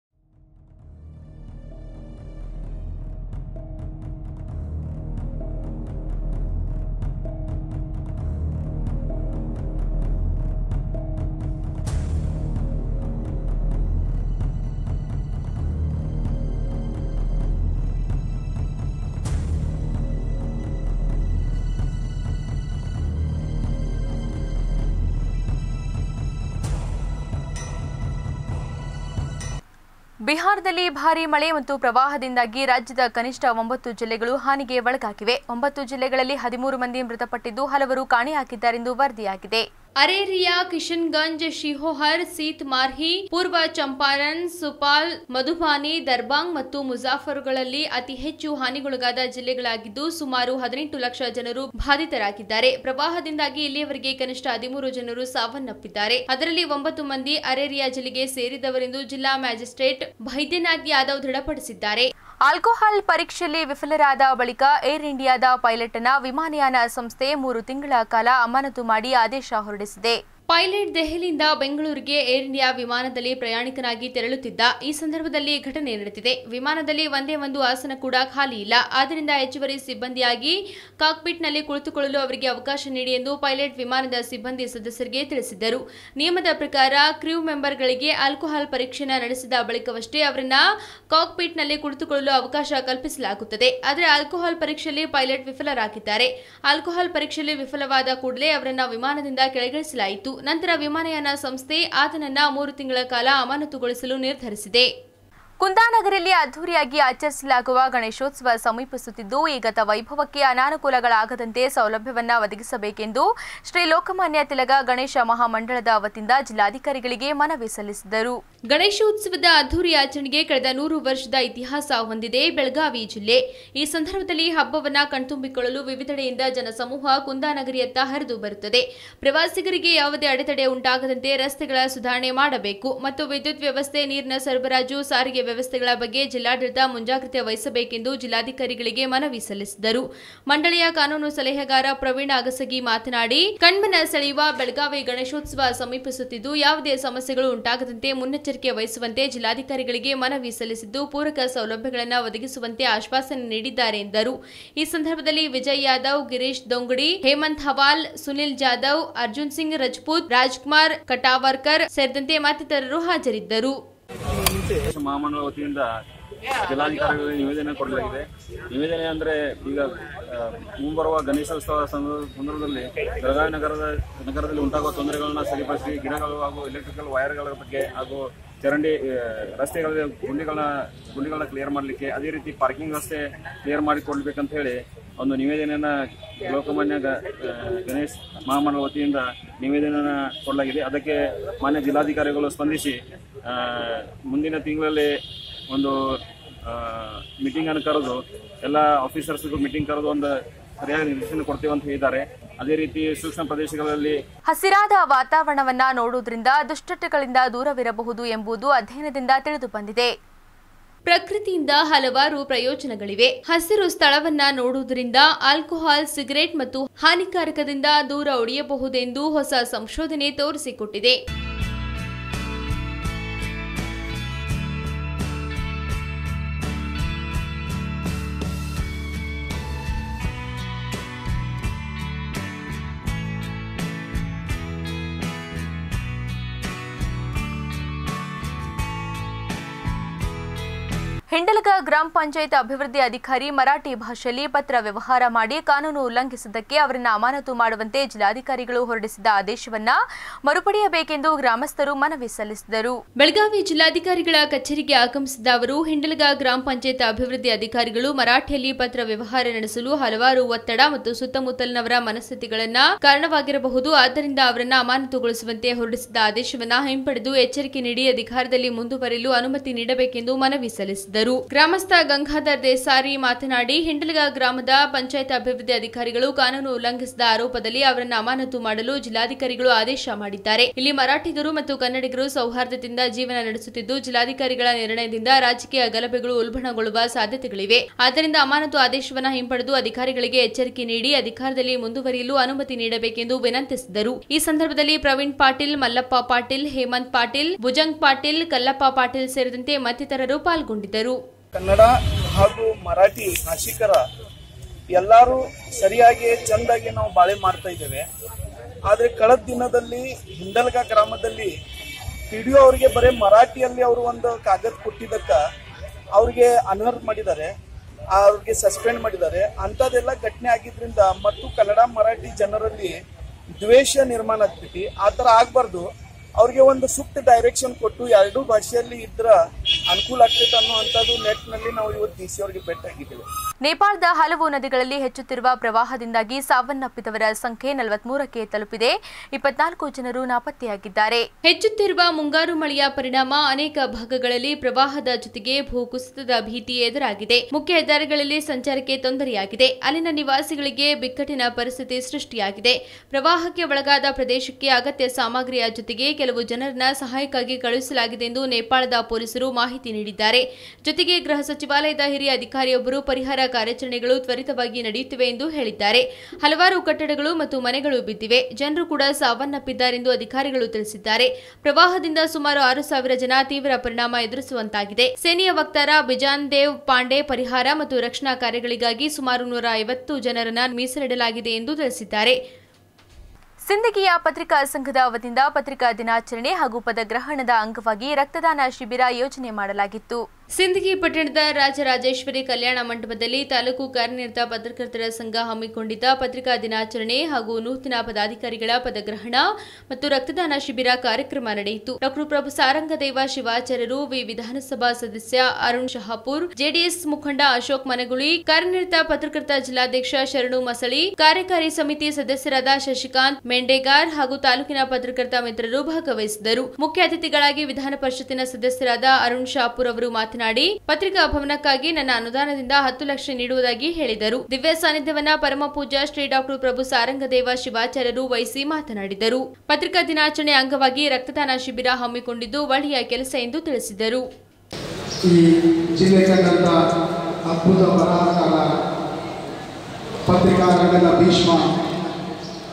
ಬಿಹಾರದಲ್ಲಿ ಭಾರೀ ಮಳೆ ಮತ್ತು ಪ್ರವಾಹದಿಂದಾಗಿ ರಾಜ್ಯದ ಕನಿಷ್ಠ ಒಂಬತ್ತು ಜಿಲ್ಲೆಗಳು ಹಾನಿಗೆ ಒಳಗಾಗಿವೆ ಒಂಬತ್ತು ಜಿಲ್ಲೆಗಳಲ್ಲಿ ಹದಿಮೂರು ಮಂದಿ ಮೃತಪಟ್ಟಿದ್ದು ಹಲವರು ಕಾಣೆಯಾಗಿದ್ದಾರೆಂದು ವರದಿಯಾಗಿದೆ ಅರೇರಿಯಾ ಕಿಶನ್ಗಂಜ್ ಶಿಹೋಹರ್ ಸೀತ್ ಮಾರ್ಹಿ ಪೂರ್ವ ಚಂಪಾರಣ್ ಸುಪಾಲ್ ಮಧುಬಾನಿ ದರ್ಬಾಂಗ್ ಮತ್ತು ಮುಜಾಫರ್ಗಳಲ್ಲಿ ಅತಿ ಹೆಚ್ಚು ಹಾನಿಗೊಳಗಾದ ಜಿಲ್ಲೆಗಳಾಗಿದ್ದು ಸುಮಾರು ಹದಿನೆಂಟು ಲಕ್ಷ ಜನರು ಬಾಧಿತರಾಗಿದ್ದಾರೆ ಪ್ರವಾಹದಿಂದಾಗಿ ಇಲ್ಲಿಯವರೆಗೆ ಕನಿಷ್ಠ ಹದಿಮೂರು ಜನರು ಸಾವನ್ನಪ್ಪಿದ್ದಾರೆ ಅದರಲ್ಲಿ ಒಂಬತ್ತು ಮಂದಿ ಅರೇರಿಯಾ ಜಿಲ್ಲೆಗೆ ಸೇರಿದವರೆಂದು ಜಿಲ್ಲಾ ಮ್ಯಾಜಿಸ್ಟ್ರೇಟ್ ಬೈದ್ಯನಾಥ್ ಯಾದವ್ ದೃಢಪಡಿಸಿದ್ದಾರೆ ಆಲ್ಕೋಹಾಲ್ ಪರೀಕ್ಷೆಯಲ್ಲಿ ವಿಫಲರಾದ ಬಳಿಕ ಏರ್ ಇಂಡಿಯಾದ ಪೈಲಟ್ನ ವಿಮಾನಯಾನ ಸಂಸ್ಥೆ ಮೂರು ತಿಂಗಳ ಕಾಲ ಅಮಾನತು ಮಾಡಿ ಆದೇಶ ಹೊರಡಿಸಿದೆ ಪೈಲಟ್ ದೆಹಲಿಯಿಂದ ಬೆಂಗಳೂರಿಗೆ ಏರ್ ಇಂಡಿಯಾ ವಿಮಾನದಲ್ಲಿ ಪ್ರಯಾಣಿಕನಾಗಿ ತೆರಳುತ್ತಿದ್ದ ಈ ಸಂದರ್ಭದಲ್ಲಿ ಘಟನೆ ನಡೆದಿದೆ ವಿಮಾನದಲ್ಲಿ ಒಂದೇ ಒಂದು ಆಸನ ಕೂಡ ಖಾಲಿ ಇಲ್ಲ ಆದ್ದರಿಂದ ಹೆಚ್ಚುವರಿ ಸಿಬ್ಬಂದಿಯಾಗಿ ಕಾಕ್ಪಿಟ್ನಲ್ಲಿ ಕುಳಿತುಕೊಳ್ಳಲು ಅವರಿಗೆ ಅವಕಾಶ ನೀಡಿ ಎಂದು ಪೈಲಟ್ ವಿಮಾನದ ಸಿಬ್ಬಂದಿ ಸದಸ್ಯರಿಗೆ ತಿಳಿಸಿದ್ದರು ನಿಯಮದ ಪ್ರಕಾರ ಕ್ರೂ ಮೆಂಬರ್ಗಳಿಗೆ ಆಲ್ಕೋಹಾಲ್ ಪರೀಕ್ಷೆನ ನಡೆಸಿದ ಬಳಿಕವಷ್ಟೇ ಅವರನ್ನ ಕಾಕ್ಪಿಟ್ನಲ್ಲಿ ಕುಳಿತುಕೊಳ್ಳಲು ಅವಕಾಶ ಕಲ್ಪಿಸಲಾಗುತ್ತದೆ ಆದರೆ ಆಲ್ಕೋಹಾಲ್ ಪರೀಕ್ಷೆಯಲ್ಲಿ ಪೈಲಟ್ ವಿಫಲರಾಗಿದ್ದಾರೆ ಆಲ್ಕೋಹಾಲ್ ಪರೀಕ್ಷೆಯಲ್ಲಿ ವಿಫಲವಾದ ಕೂಡಲೇ ಅವರನ್ನ ವಿಮಾನದಿಂದ ಕೆಳಗಿಳಿಸಲಾಯಿತು ನಂತರ ವಿಮಾನಯಾನ ಸಂಸ್ಥೆ ಆತನನ್ನ ಮೂರು ತಿಂಗಳ ಕಾಲ ಅಮಾನತುಗೊಳಿಸಲು ನಿರ್ಧರಿಸಿದೆ ಕುಂದಾನಗರಲ್ಲಿ ಅದ್ದೂರಿಯಾಗಿ ಆಚರಿಸಲಾಗುವ ಗಣೇಶೋತ್ಸವ ಸಮೀಪಿಸುತ್ತಿದ್ದು ಈ ಗತ ವೈಭವಕ್ಕೆ ಅನಾನುಕೂಲಗಳಾಗದಂತೆ ಸೌಲಭ್ಯವನ್ನ ಒದಗಿಸಬೇಕೆಂದು ಶ್ರೀ ಲೋಕಮಾನ್ಯ ತಿಲಕ ಗಣೇಶ ಮಹಾಮಂಡಳದ ವತಿಯಿಂದ ಜಿಲ್ಲಾಧಿಕಾರಿಗಳಿಗೆ ಮನವಿ ಸಲ್ಲಿಸಿದರು ಗಣೇಶೋತ್ಸವದ ಅದ್ದೂರಿ ಆಚರಣೆಗೆ ಕಳೆದ ನೂರು ವರ್ಷದ ಇತಿಹಾಸ ಹೊಂದಿದೆ ಬೆಳಗಾವಿ ಜಿಲ್ಲೆ ಈ ಸಂದರ್ಭದಲ್ಲಿ ಹಬ್ಬವನ್ನ ಕಣ್ತುಂಬಿಕೊಳ್ಳಲು ವಿವಿಧೆಡೆಯಿಂದ ಜನಸಮೂಹ ಕುಂದಾನಗರಿಯತ್ತ ಹರಿದು ಬರುತ್ತದೆ ಪ್ರವಾಸಿಗರಿಗೆ ಯಾವುದೇ ಅಡೆತಡೆ ಉಂಟಾಗದಂತೆ ರಸ್ತೆಗಳ ಸುಧಾರಣೆ ಮಾಡಬೇಕು ಮತ್ತು ವಿದ್ಯುತ್ ವ್ಯವಸ್ಥೆ ನೀರಿನ ಸರಬರಾಜು ಸಾರಿಗೆ ವ್ಯವಸ್ಥೆಗಳ ಬಗ್ಗೆ ಜಿಲ್ಲಾಡಳಿತ ಮುಂಜಾಗ್ರತೆ ವಹಿಸಬೇಕೆಂದು ಜಿಲ್ಲಾಧಿಕಾರಿಗಳಿಗೆ ಮನವಿ ಸಲ್ಲಿಸಿದರು ಮಂಡಳಿಯ ಕಾನೂನು ಸಲಹೆಗಾರ ಪ್ರವೀಣ ಅಗಸಗಿ ಮಾತನಾಡಿ ಕಣ್ಮನ ಸೆಳೆಯುವ ಬೆಳಗಾವಿ ಗಣೇಶೋತ್ಸವ ಸಮೀಪಿಸುತ್ತಿದ್ದು ಯಾವುದೇ ಸಮಸ್ಯೆಗಳು ಉಂಟಾಗದಂತೆ ಮುನ್ನೆಚ್ಚರಿಕೆ ಮುನ್ನೆಚ್ಚರಿಕೆ ವಹಿಸುವಂತೆ ಜಿಲ್ಲಾಧಿಕಾರಿಗಳಿಗೆ ಮನವಿ ಸಲ್ಲಿಸಿದ್ದು ಪೂರಕ ಸೌಲಭ್ಯಗಳನ್ನು ಒದಗಿಸುವಂತೆ ಆಶ್ವಾಸನೆ ನೀಡಿದ್ದಾರೆ ಎಂದರು ಈ ಸಂದರ್ಭದಲ್ಲಿ ವಿಜಯ್ ಯಾದವ್ ಗಿರೀಶ್ ದೊಂಗಡಿ ಹೇಮಂತ್ ಹವಾಲ್ ಸುನಿಲ್ ಜಾಧವ್ ಅರ್ಜುನ್ ಸಿಂಗ್ ರಜಪೂತ್ ರಾಜ್ಕುಮಾರ್ ಕಟಾವರ್ಕರ್ ಸೇರಿದಂತೆ ಮತ್ತಿತರರು ಹಾಜರಿದ್ದರು ಮಹಾಮಂಡಲ ವತಿಯಿಂದ ಜಿಲ್ಲಾಧಿಕಾರಿಗಳಿಗೆ ನಿವೇದನೆ ಕೊಡಲಾಗಿದೆ ನಿವೇದನೆ ಅಂದ್ರೆ ಈಗ ಆ, ಮುಂಬರುವ ಗಣೇಶೋತ್ಸವ ಸಂದರ್ಭ- ಸಂದರ್ಭದಲ್ಲಿ ಬೆಳಗಾವಿ ನಗರದ ನಗರದಲ್ಲಿ ಉಂಟಾಗುವ ತೊಂದರೆಗಳನ್ನ ಸರಿಪಡಿಸಿ ಗಿಡಗಳು ಹಾಗೂ ಎಲೆಕ್ಟ್ರಿಕಲ್ ವೈರ್ಗಳ ಬಗ್ಗೆ ಹಾಗೂ ಚರಂಡಿ ಆ, ರಸ್ತೆಗಳ ಗುಂಡಿಗಳನ್ನ ಗುಂಡಿಗಳನ್ನ ಕ್ಲಿಯರ್ ಮಾಡಲಿಕ್ಕೆ ಅದೇ ರೀತಿ ಪಾರ್ಕಿಂಗ್ ವ್ಯವಸ್ಥೆ ಕ್ಲಿಯರ್ ಮಾಡಿಕೊಡ್ಬೇಕಂತ ಹೇಳಿ ಒಂದು ನಿವೇದನೆಯನ್ನ ಲೋಕಮಾನ್ಯ ಗ- ಆ, ಗಣೇಶ್ ಮಹಾಮಂಡಲ ವತಿಯಿಂದ ನಿವೇದನೆಯನ್ನ ಕೊಡಲಾಗಿದೆ ಅದಕ್ಕೆ ಮಾನ್ಯ ಜಿಲ್ಲಾಧಿಕಾರಿಗಳು ಸ್ಪಂದಿಸಿ ಆ, ಮುಂದಿನ ತಿಂಗಳಲ್ಲಿ ಒಂದು ಮೀಟಿಂಗ್ ಅನ್ನು ಕರೆದು ಎಲ್ಲ ಆಫೀಸರ್ಸ್ಗೂ ಮೀಟಿಂಗ್ ಕರೆದು ಒಂದು ಸರಿಯಾದ ನಿರ್ದೇಶನ ಕೊಡ್ತೀವಿ ಅಂತ ಹೇಳಿದ್ದಾರೆ ಅದೇ ರೀತಿ ಸೂಕ್ಷ್ಮ ಪ್ರದೇಶಗಳಲ್ಲಿ ಹಸಿರಾದ ವಾತಾವರಣವನ್ನ ನೋಡುವುದರಿಂದ ದುಶ್ಚಟಗಳಿಂದ ದೂರವಿರಬಹುದು ಎಂಬುದು ಅಧ್ಯಯನದಿಂದ ತಿಳಿದು ಬಂದಿದೆ ಪ್ರಕೃತಿಯಿಂದ ಹಲವಾರು ಪ್ರಯೋಜನಗಳಿವೆ ಹಸಿರು ಸ್ಥಳವನ್ನ ನೋಡುವುದರಿಂದ ಆಲ್ಕೋಹಾಲ್ ಸಿಗರೆಟ್ ಮತ್ತು ಹಾನಿಕಾರಕದಿಂದ ದೂರ ಉಳಿಯಬಹುದೆಂದು ಹೊಸ ಸಂಶೋಧನೆ ತೋರಿಸಿಕೊಟ್ಟಿದೆ ಹಿಂಡಲಗ ಗ್ರಾಮ ಪಂಚಾಯತ್ ಅಭಿವೃದ್ಧಿ ಅಧಿಕಾರಿ ಮರಾಠಿ ಭಾಷೆಯಲ್ಲಿ ಪತ್ರ ವ್ಯವಹಾರ ಮಾಡಿ ಕಾನೂನು ಉಲ್ಲಂಘಿಸಿದ್ದಕ್ಕೆ ಅವರನ್ನು ಅಮಾನತು ಮಾಡುವಂತೆ ಜಿಲ್ಲಾಧಿಕಾರಿಗಳು ಹೊರಡಿಸಿದ ಆದೇಶವನ್ನ ಮರುಪಡೆಯಬೇಕೆಂದು ಗ್ರಾಮಸ್ಥರು ಮನವಿ ಸಲ್ಲಿಸಿದರು ಬೆಳಗಾವಿ ಜಿಲ್ಲಾಧಿಕಾರಿಗಳ ಕಚೇರಿಗೆ ಆಗಮಿಸಿದ ಅವರು ಹಿಂಡಲಗ ಗ್ರಾಮ ಪಂಚಾಯತ್ ಅಭಿವೃದ್ಧಿ ಅಧಿಕಾರಿಗಳು ಮರಾಠಿಯಲ್ಲಿ ಪತ್ರ ವ್ಯವಹಾರ ನಡೆಸಲು ಹಲವಾರು ಒತ್ತಡ ಮತ್ತು ಸುತ್ತಮುತ್ತಲಿನವರ ಮನಸ್ಥಿತಿಗಳನ್ನ ಕಾರಣವಾಗಿರಬಹುದು ಆದ್ದರಿಂದ ಅವರನ್ನ ಅಮಾನತುಗೊಳಿಸುವಂತೆ ಹೊರಡಿಸಿದ ಆದೇಶವನ್ನ ಹಿಂಪಡೆದು ಎಚ್ಚರಿಕೆ ನೀಡಿ ಅಧಿಕಾರದಲ್ಲಿ ಮುಂದುವರೆಯಲು ಅನುಮತಿ ನೀಡಬೇಕೆಂದು ಮನವಿ ಸಲ್ಲಿಸಿದರು ಗ್ರಾಮಸ್ಥ ಗಂಗಾಧರ್ ದೇಸಾರಿ ಮಾತನಾಡಿ ಹಿಂಡಲಗ ಗ್ರಾಮದ ಪಂಚಾಯತ್ ಅಭಿವೃದ್ಧಿ ಅಧಿಕಾರಿಗಳು ಕಾನೂನು ಉಲ್ಲಂಘಿಸಿದ ಆರೋಪದಲ್ಲಿ ಅವರನ್ನು ಅಮಾನತು ಮಾಡಲು ಜಿಲ್ಲಾಧಿಕಾರಿಗಳು ಆದೇಶ ಮಾಡಿದ್ದಾರೆ ಇಲ್ಲಿ ಮರಾಠಿಗರು ಮತ್ತು ಕನ್ನಡಿಗರು ಸೌಹಾರ್ದದಿಂದ ಜೀವನ ನಡೆಸುತ್ತಿದ್ದು ಜಿಲ್ಲಾಧಿಕಾರಿಗಳ ನಿರ್ಣಯದಿಂದ ರಾಜಕೀಯ ಗಲಭೆಗಳು ಉಲ್ಬಣಗೊಳ್ಳುವ ಸಾಧ್ಯತೆಗಳಿವೆ ಆದ್ದರಿಂದ ಅಮಾನತು ಆದೇಶವನ್ನ ಹಿಂಪಡೆದು ಅಧಿಕಾರಿಗಳಿಗೆ ಎಚ್ಚರಿಕೆ ನೀಡಿ ಅಧಿಕಾರದಲ್ಲಿ ಮುಂದುವರಿಯಲು ಅನುಮತಿ ನೀಡಬೇಕೆಂದು ವಿನಂತಿಸಿದರು ಈ ಸಂದರ್ಭದಲ್ಲಿ ಪ್ರವೀಣ್ ಪಾಟೀಲ್ ಮಲ್ಲಪ್ಪ ಪಾಟೀಲ್ ಹೇಮಂತ್ ಪಾಟೀಲ್ ಭುಜಂಗ್ ಪಾಟೀಲ್ ಕಲ್ಲಪ್ಪ ಪಾಟೀಲ್ ಸೇರಿದಂತೆ ಮತ್ತಿತರರು ಪಾಲ್ಗೊಂಡಿದ್ದರು ಕನ್ನಡ ಹಾಗೂ ಮರಾಠಿ ಭಾಷಿಕರ ಎಲ್ಲರೂ ಸರಿಯಾಗಿ ಚೆಂದಾಗಿ ನಾವು ಬಾಳೆ ಮಾಡ್ತಾ ಇದ್ದೇವೆ ಆದರೆ ಕಳೆದ ದಿನದಲ್ಲಿ ಹಿಂಡಲ್ಗ ಗ್ರಾಮದಲ್ಲಿ ಪಿ ಡಿ ಅವರಿಗೆ ಬರೀ ಮರಾಠಿಯಲ್ಲಿ ಅವರು ಒಂದು ಕಾಗದ ಕೊಟ್ಟಿದ್ದಕ್ಕ ಅವ್ರಿಗೆ ಅನರ್ಹ ಮಾಡಿದ್ದಾರೆ ಅವ್ರಿಗೆ ಸಸ್ಪೆಂಡ್ ಮಾಡಿದ್ದಾರೆ ಅಂಥದ್ದೆಲ್ಲ ಘಟನೆ ಆಗಿದ್ರಿಂದ ಮತ್ತು ಕನ್ನಡ ಮರಾಠಿ ಜನರಲ್ಲಿ ದ್ವೇಷ ನಿರ್ಮಾಣ ಆಗ್ತೈತಿ ಆ ಥರ ಆಗಬಾರ್ದು ಅವ್ರಿಗೆ ಒಂದು ಸೂಕ್ತ ಡೈರೆಕ್ಷನ್ ಕೊಟ್ಟು ಎರಡೂ ಭಾಷೆಯಲ್ಲಿ ಇದ್ರ ಅನುಕೂಲ ಆಗ್ತೈತೆ ಅನ್ನುವಂಥದ್ದು ನೆಟ್ನಲ್ಲಿ ನಾವು ಇವತ್ತು ಡಿ ಸಿ ಅವರಿಗೆ ಭೇಟಿಯಾಗಿದ್ದೇವೆ ನೇಪಾಳದ ಹಲವು ನದಿಗಳಲ್ಲಿ ಹೆಚ್ಚುತ್ತಿರುವ ಪ್ರವಾಹದಿಂದಾಗಿ ಸಾವನ್ನಪ್ಪಿದವರ ಸಂಖ್ಯೆ ನಲವತ್ಮೂರಕ್ಕೆ ತಲುಪಿದೆ ಇಪ್ಪತ್ನಾಲ್ಕು ಜನರು ನಾಪತ್ತೆಯಾಗಿದ್ದಾರೆ ಹೆಚ್ಚುತ್ತಿರುವ ಮುಂಗಾರು ಮಳೆಯ ಪರಿಣಾಮ ಅನೇಕ ಭಾಗಗಳಲ್ಲಿ ಪ್ರವಾಹದ ಜೊತೆಗೆ ಭೂಕುಸಿತದ ಭೀತಿ ಎದುರಾಗಿದೆ ಮುಖ್ಯ ಹೆದ್ದಾರಿಗಳಲ್ಲಿ ಸಂಚಾರಕ್ಕೆ ತೊಂದರೆಯಾಗಿದೆ ಅಲ್ಲಿನ ನಿವಾಸಿಗಳಿಗೆ ಬಿಕ್ಕಟ್ಟಿನ ಪರಿಸ್ಥಿತಿ ಸೃಷ್ಟಿಯಾಗಿದೆ ಪ್ರವಾಹಕ್ಕೆ ಒಳಗಾದ ಪ್ರದೇಶಕ್ಕೆ ಅಗತ್ಯ ಸಾಮಗ್ರಿಯ ಜೊತೆಗೆ ಕೆಲವು ಜನರನ್ನ ಸಹಾಯಕ್ಕಾಗಿ ಕಳುಹಿಸಲಾಗಿದೆ ಎಂದು ನೇಪಾಳದ ಪೊಲೀಸರು ಮಾಹಿತಿ ನೀಡಿದ್ದಾರೆ ಜೊತೆಗೆ ಗೃಹ ಸಚಿವಾಲಯದ ಹಿರಿಯ ಅಧಿಕಾರಿಯೊಬ್ಬರು ಪರಿಹಾರ ಕಾರ್ಯಾಚರಣೆಗಳು ತ್ವರಿತವಾಗಿ ನಡೆಯುತ್ತಿವೆ ಎಂದು ಹೇಳಿದ್ದಾರೆ ಹಲವಾರು ಕಟ್ಟಡಗಳು ಮತ್ತು ಮನೆಗಳು ಬಿದ್ದಿವೆ ಜನರು ಕೂಡ ಸಾವನ್ನಪ್ಪಿದ್ದಾರೆಂದು ಅಧಿಕಾರಿಗಳು ತಿಳಿಸಿದ್ದಾರೆ ಪ್ರವಾಹದಿಂದ ಸುಮಾರು ಆರು ಸಾವಿರ ಜನ ತೀವ್ರ ಪರಿಣಾಮ ಎದುರಿಸುವಂತಾಗಿದೆ ಸೇನೆಯ ವಕ್ತಾರ ಬಿಜಾನ್ ದೇವ್ ಪಾಂಡೆ ಪರಿಹಾರ ಮತ್ತು ರಕ್ಷಣಾ ಕಾರ್ಯಗಳಿಗಾಗಿ ಸುಮಾರು ನೂರ ಐವತ್ತು ಜನರನ್ನ ಮೀಸಲಿಡಲಾಗಿದೆ ಎಂದು ತಿಳಿಸಿದ್ದಾರೆ ಸಿಂದಗಿಯ ಪತ್ರಿಕಾ ಸಂಘದ ವತಿಯಿಂದ ಪತ್ರಿಕಾ ದಿನಾಚರಣೆ ಹಾಗೂ ಪದಗ್ರಹಣದ ಅಂಗವಾಗಿ ರಕ್ತದಾನ ಶಿಬಿರ ಯೋಜನೆ ಮಾಡಲಾಗಿತ್ತು ಸಿಂದಗಿ ಪಟ್ಟಣದ ರಾಜರಾಜೇಶ್ವರಿ ಕಲ್ಯಾಣ ಮಂಟಪದಲ್ಲಿ ತಾಲೂಕು ಕಾರ್ಯನಿರತ ಪತ್ರಕರ್ತರ ಸಂಘ ಹಮ್ಮಿಕೊಂಡಿದ್ದ ಪತ್ರಿಕಾ ದಿನಾಚರಣೆ ಹಾಗೂ ನೂತನ ಪದಾಧಿಕಾರಿಗಳ ಪದಗ್ರಹಣ ಮತ್ತು ರಕ್ತದಾನ ಶಿಬಿರ ಕಾರ್ಯಕ್ರಮ ನಡೆಯಿತು ಡಾಕ್ಟರ್ ಪ್ರಭು ಸಾರಂಗದೇವ ಶಿವಾಚಾರ್ಯರು ವಿ ವಿಧಾನಸಭಾ ಸದಸ್ಯ ಅರುಣ್ ಶಹಾಪುರ್ ಜೆಡಿಎಸ್ ಮುಖಂಡ ಅಶೋಕ್ ಮನಗುಳಿ ಕಾರ್ಯನಿರತ ಪತ್ರಕರ್ತ ಜಿಲ್ಲಾಧ್ಯಕ್ಷ ಶರಣು ಮಸಳಿ ಕಾರ್ಯಕಾರಿ ಸಮಿತಿ ಸದಸ್ಯರಾದ ಶಶಿಕಾಂತ್ ಮೆಂಡೇಗಾರ್ ಹಾಗೂ ತಾಲೂಕಿನ ಪತ್ರಕರ್ತ ಮಿತ್ರರು ಭಾಗವಹಿಸಿದರು ಮುಖ್ಯ ಅತಿಥಿಗಳಾಗಿ ವಿಧಾನ ಪರಿಷತ್ತಿನ ಸದಸ್ಯರಾದ ಅರುಣ್ ಶಾಪುರ್ ಅವರು ಮಾತನಾಡಿ ಪತ್ರಿಕಾ ಭವನಕ್ಕಾಗಿ ನನ್ನ ಅನುದಾನದಿಂದ ಹತ್ತು ಲಕ್ಷ ನೀಡುವುದಾಗಿ ಹೇಳಿದರು ದಿವ್ಯ ಸಾನ್ನಿಧ್ಯವನ್ನ ಪರಮ ಪೂಜ್ಯ ಶ್ರೀ ಡಾಕ್ಟರ್ ಪ್ರಭು ಸಾರಂಗದೇವ ಶಿವಾಚಾರ್ಯರು ವಹಿಸಿ ಮಾತನಾಡಿದರು ಪತ್ರಿಕಾ ದಿನಾಚರಣೆ ಅಂಗವಾಗಿ ರಕ್ತದಾನ ಶಿಬಿರ ಹಮ್ಮಿಕೊಂಡಿದ್ದು ಒಳ್ಳೆಯ ಕೆಲಸ ಎಂದು ತಿಳಿಸಿದರು ಈ ಜಿಲ್ಲೆಗೆ ಕಂಡ ಅದ್ಭುತ ಬರಹಗಾರ ಪತ್ರಿಕಾ ರಂಗದ ಭೀಷ್ಮ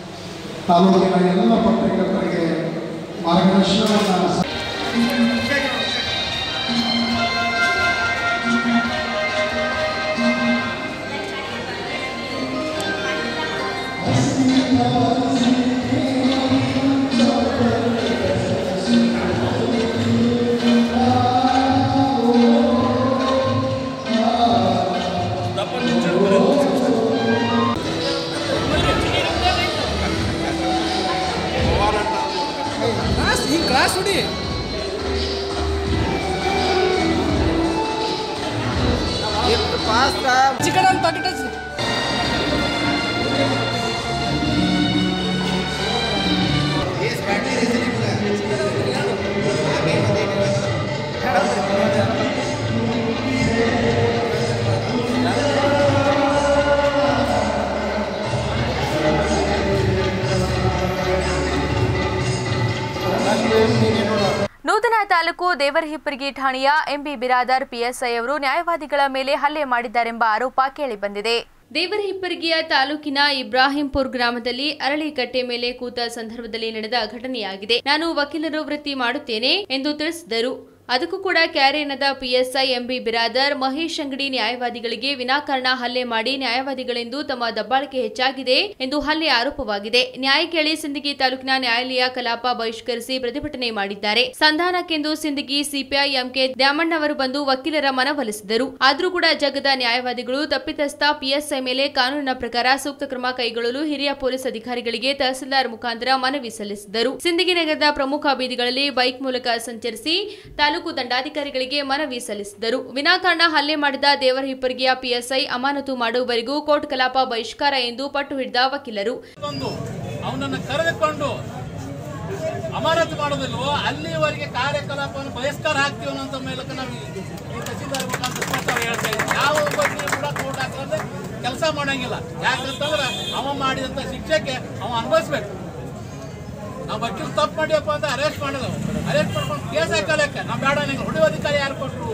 ತಾಲೂಕಿನ ಎಲ್ಲ ಪತ್ರಿಕರ್ತರಿಗೆ ಮಾರ್ಗದರ್ಶನವನ್ನು ನೂತನ ತಾಲೂಕು ದೇವರಹಿಪ್ಪರಗಿ ಠಾಣೆಯ ಎಂಬಿ ಬಿರಾದರ್ ಪಿಎಸ್ಐ ಅವರು ನ್ಯಾಯವಾದಿಗಳ ಮೇಲೆ ಹಲ್ಲೆ ಮಾಡಿದ್ದಾರೆಂಬ ಆರೋಪ ಕೇಳಿಬಂದಿದೆ ದೇವರಹಿಪ್ಪರಗಿಯ ತಾಲೂಕಿನ ಇಬ್ರಾಹಿಂಪುರ್ ಗ್ರಾಮದಲ್ಲಿ ಅರಳಿಕಟ್ಟೆ ಮೇಲೆ ಕೂತ ಸಂದರ್ಭದಲ್ಲಿ ನಡೆದ ಘಟನೆಯಾಗಿದೆ ನಾನು ವಕೀಲರು ವೃತ್ತಿ ಮಾಡುತ್ತೇನೆ ಎಂದು ತಿಳಿಸಿದರು ಅದಕ್ಕೂ ಕೂಡ ಕ್ಯಾರೇನದ ಪಿಎಸ್ಐ ಎಂಬಿ ಬಿರಾದರ್ ಮಹೇಶ್ ಅಂಗಡಿ ನ್ಯಾಯವಾದಿಗಳಿಗೆ ವಿನಾಕಾರಣ ಹಲ್ಲೆ ಮಾಡಿ ನ್ಯಾಯವಾದಿಗಳೆಂದು ತಮ್ಮ ದಬ್ಬಾಳಿಕೆ ಹೆಚ್ಚಾಗಿದೆ ಎಂದು ಹಲ್ಲೆ ಆರೋಪವಾಗಿದೆ ನ್ಯಾಯ ಕೇಳಿ ಸಿಂದಗಿ ತಾಲೂಕಿನ ನ್ಯಾಯಾಲಯ ಕಲಾಪ ಬಹಿಷ್ಕರಿಸಿ ಪ್ರತಿಭಟನೆ ಮಾಡಿದ್ದಾರೆ ಸಂಧಾನಕ್ಕೆಂದು ಸಿಂದಗಿ ಸಿಪಿಐ ಎಂಕೆ ದ್ಯಾಮಣ್ಣವರು ಬಂದು ವಕೀಲರ ಮನವೊಲಿಸಿದರು ಆದರೂ ಕೂಡ ಜಗದ ನ್ಯಾಯವಾದಿಗಳು ತಪ್ಪಿತಸ್ಥ ಪಿಎಸ್ಐ ಮೇಲೆ ಕಾನೂನಿನ ಪ್ರಕಾರ ಸೂಕ್ತ ಕ್ರಮ ಕೈಗೊಳ್ಳಲು ಹಿರಿಯ ಪೊಲೀಸ್ ಅಧಿಕಾರಿಗಳಿಗೆ ತಹಸೀಲ್ದಾರ್ ಮುಖಾಂತರ ಮನವಿ ಸಲ್ಲಿಸಿದರು ಸಿಂದಗಿ ನಗರದ ಪ್ರಮುಖ ಬೀದಿಗಳಲ್ಲಿ ಬೈಕ್ ಮೂಲಕ ಸಂಚರಿಸಿ ತಾಲೂಕು ದಂಡಾಧಿಕಾರಿಗಳಿಗೆ ಮನವಿ ಸಲ್ಲಿಸಿದರು ವಿನಾಕಾರಣ ಹಲ್ಲೆ ಮಾಡಿದ ದೇವರಹಿಪ್ಪರಿಗೆಯ ಪಿಎಸ್ಐ ಅಮಾನತು ಮಾಡುವವರೆಗೂ ಕೋರ್ಟ್ ಕಲಾಪ ಬಹಿಷ್ಕಾರ ಎಂದು ಪಟ್ಟು ಹಿಡಿದ ವಕೀಲರು ತಂದು ಅವನನ್ನು ಕರೆದುಕೊಂಡು ಅಮಾನತು ಮಾಡೋದಿಲ್ವೋ ಅಲ್ಲಿವರೆಗೆ ಕಾರ್ಯಕಲಾಪವನ್ನು ಬಹಿಷ್ಕಾರ ಹಾಕ್ತೀವಿ ಅನ್ನೋ ಮೂಲಕ ನಾವು ಈ ಈ ತಹಸೀಲ್ದಾರ್ ಮುಖಾಂತರ ಸ್ಪಷ್ಟವಾಗಿ ಹೇಳ್ತಾ ಇದ್ದೀವಿ ಯಾವ ಒಬ್ಬರಿಗೆ ಕೂಡ ಕೋರ್ಟ್ ಹಾಕಂದ್ರೆ ಕೆಲಸ ಮಾಡಂಗಿಲ್ಲ ಯಾಕಂತಂದ್ರೆ ಅವ ಮಾಡಿದಂಥ ಶಿಕ್ಷೆಗೆ ಅವ ಅನುಭವಿಸ್ಬೇಕು ನಾವು ವಕೀಲ್ ತಪ್ಪು ಮಾಡಿಯಪ್ಪ ಅಂತ ಅರೆಸ್ಟ್ ಮಾಡಿಲ್ಲ ಅರೆಸ್ಟ್ ಮಾಡ್ಕೊಂಡು ಕೇಸ್ ಹಾಕಲಕ್ಕೆ ನಾವು ಬೇಡ ನಿಂಗೆ ಹೊಡೆಯುವ ಅಧಿಕಾರಿ ಯಾರು ಕೊಟ್ಟರು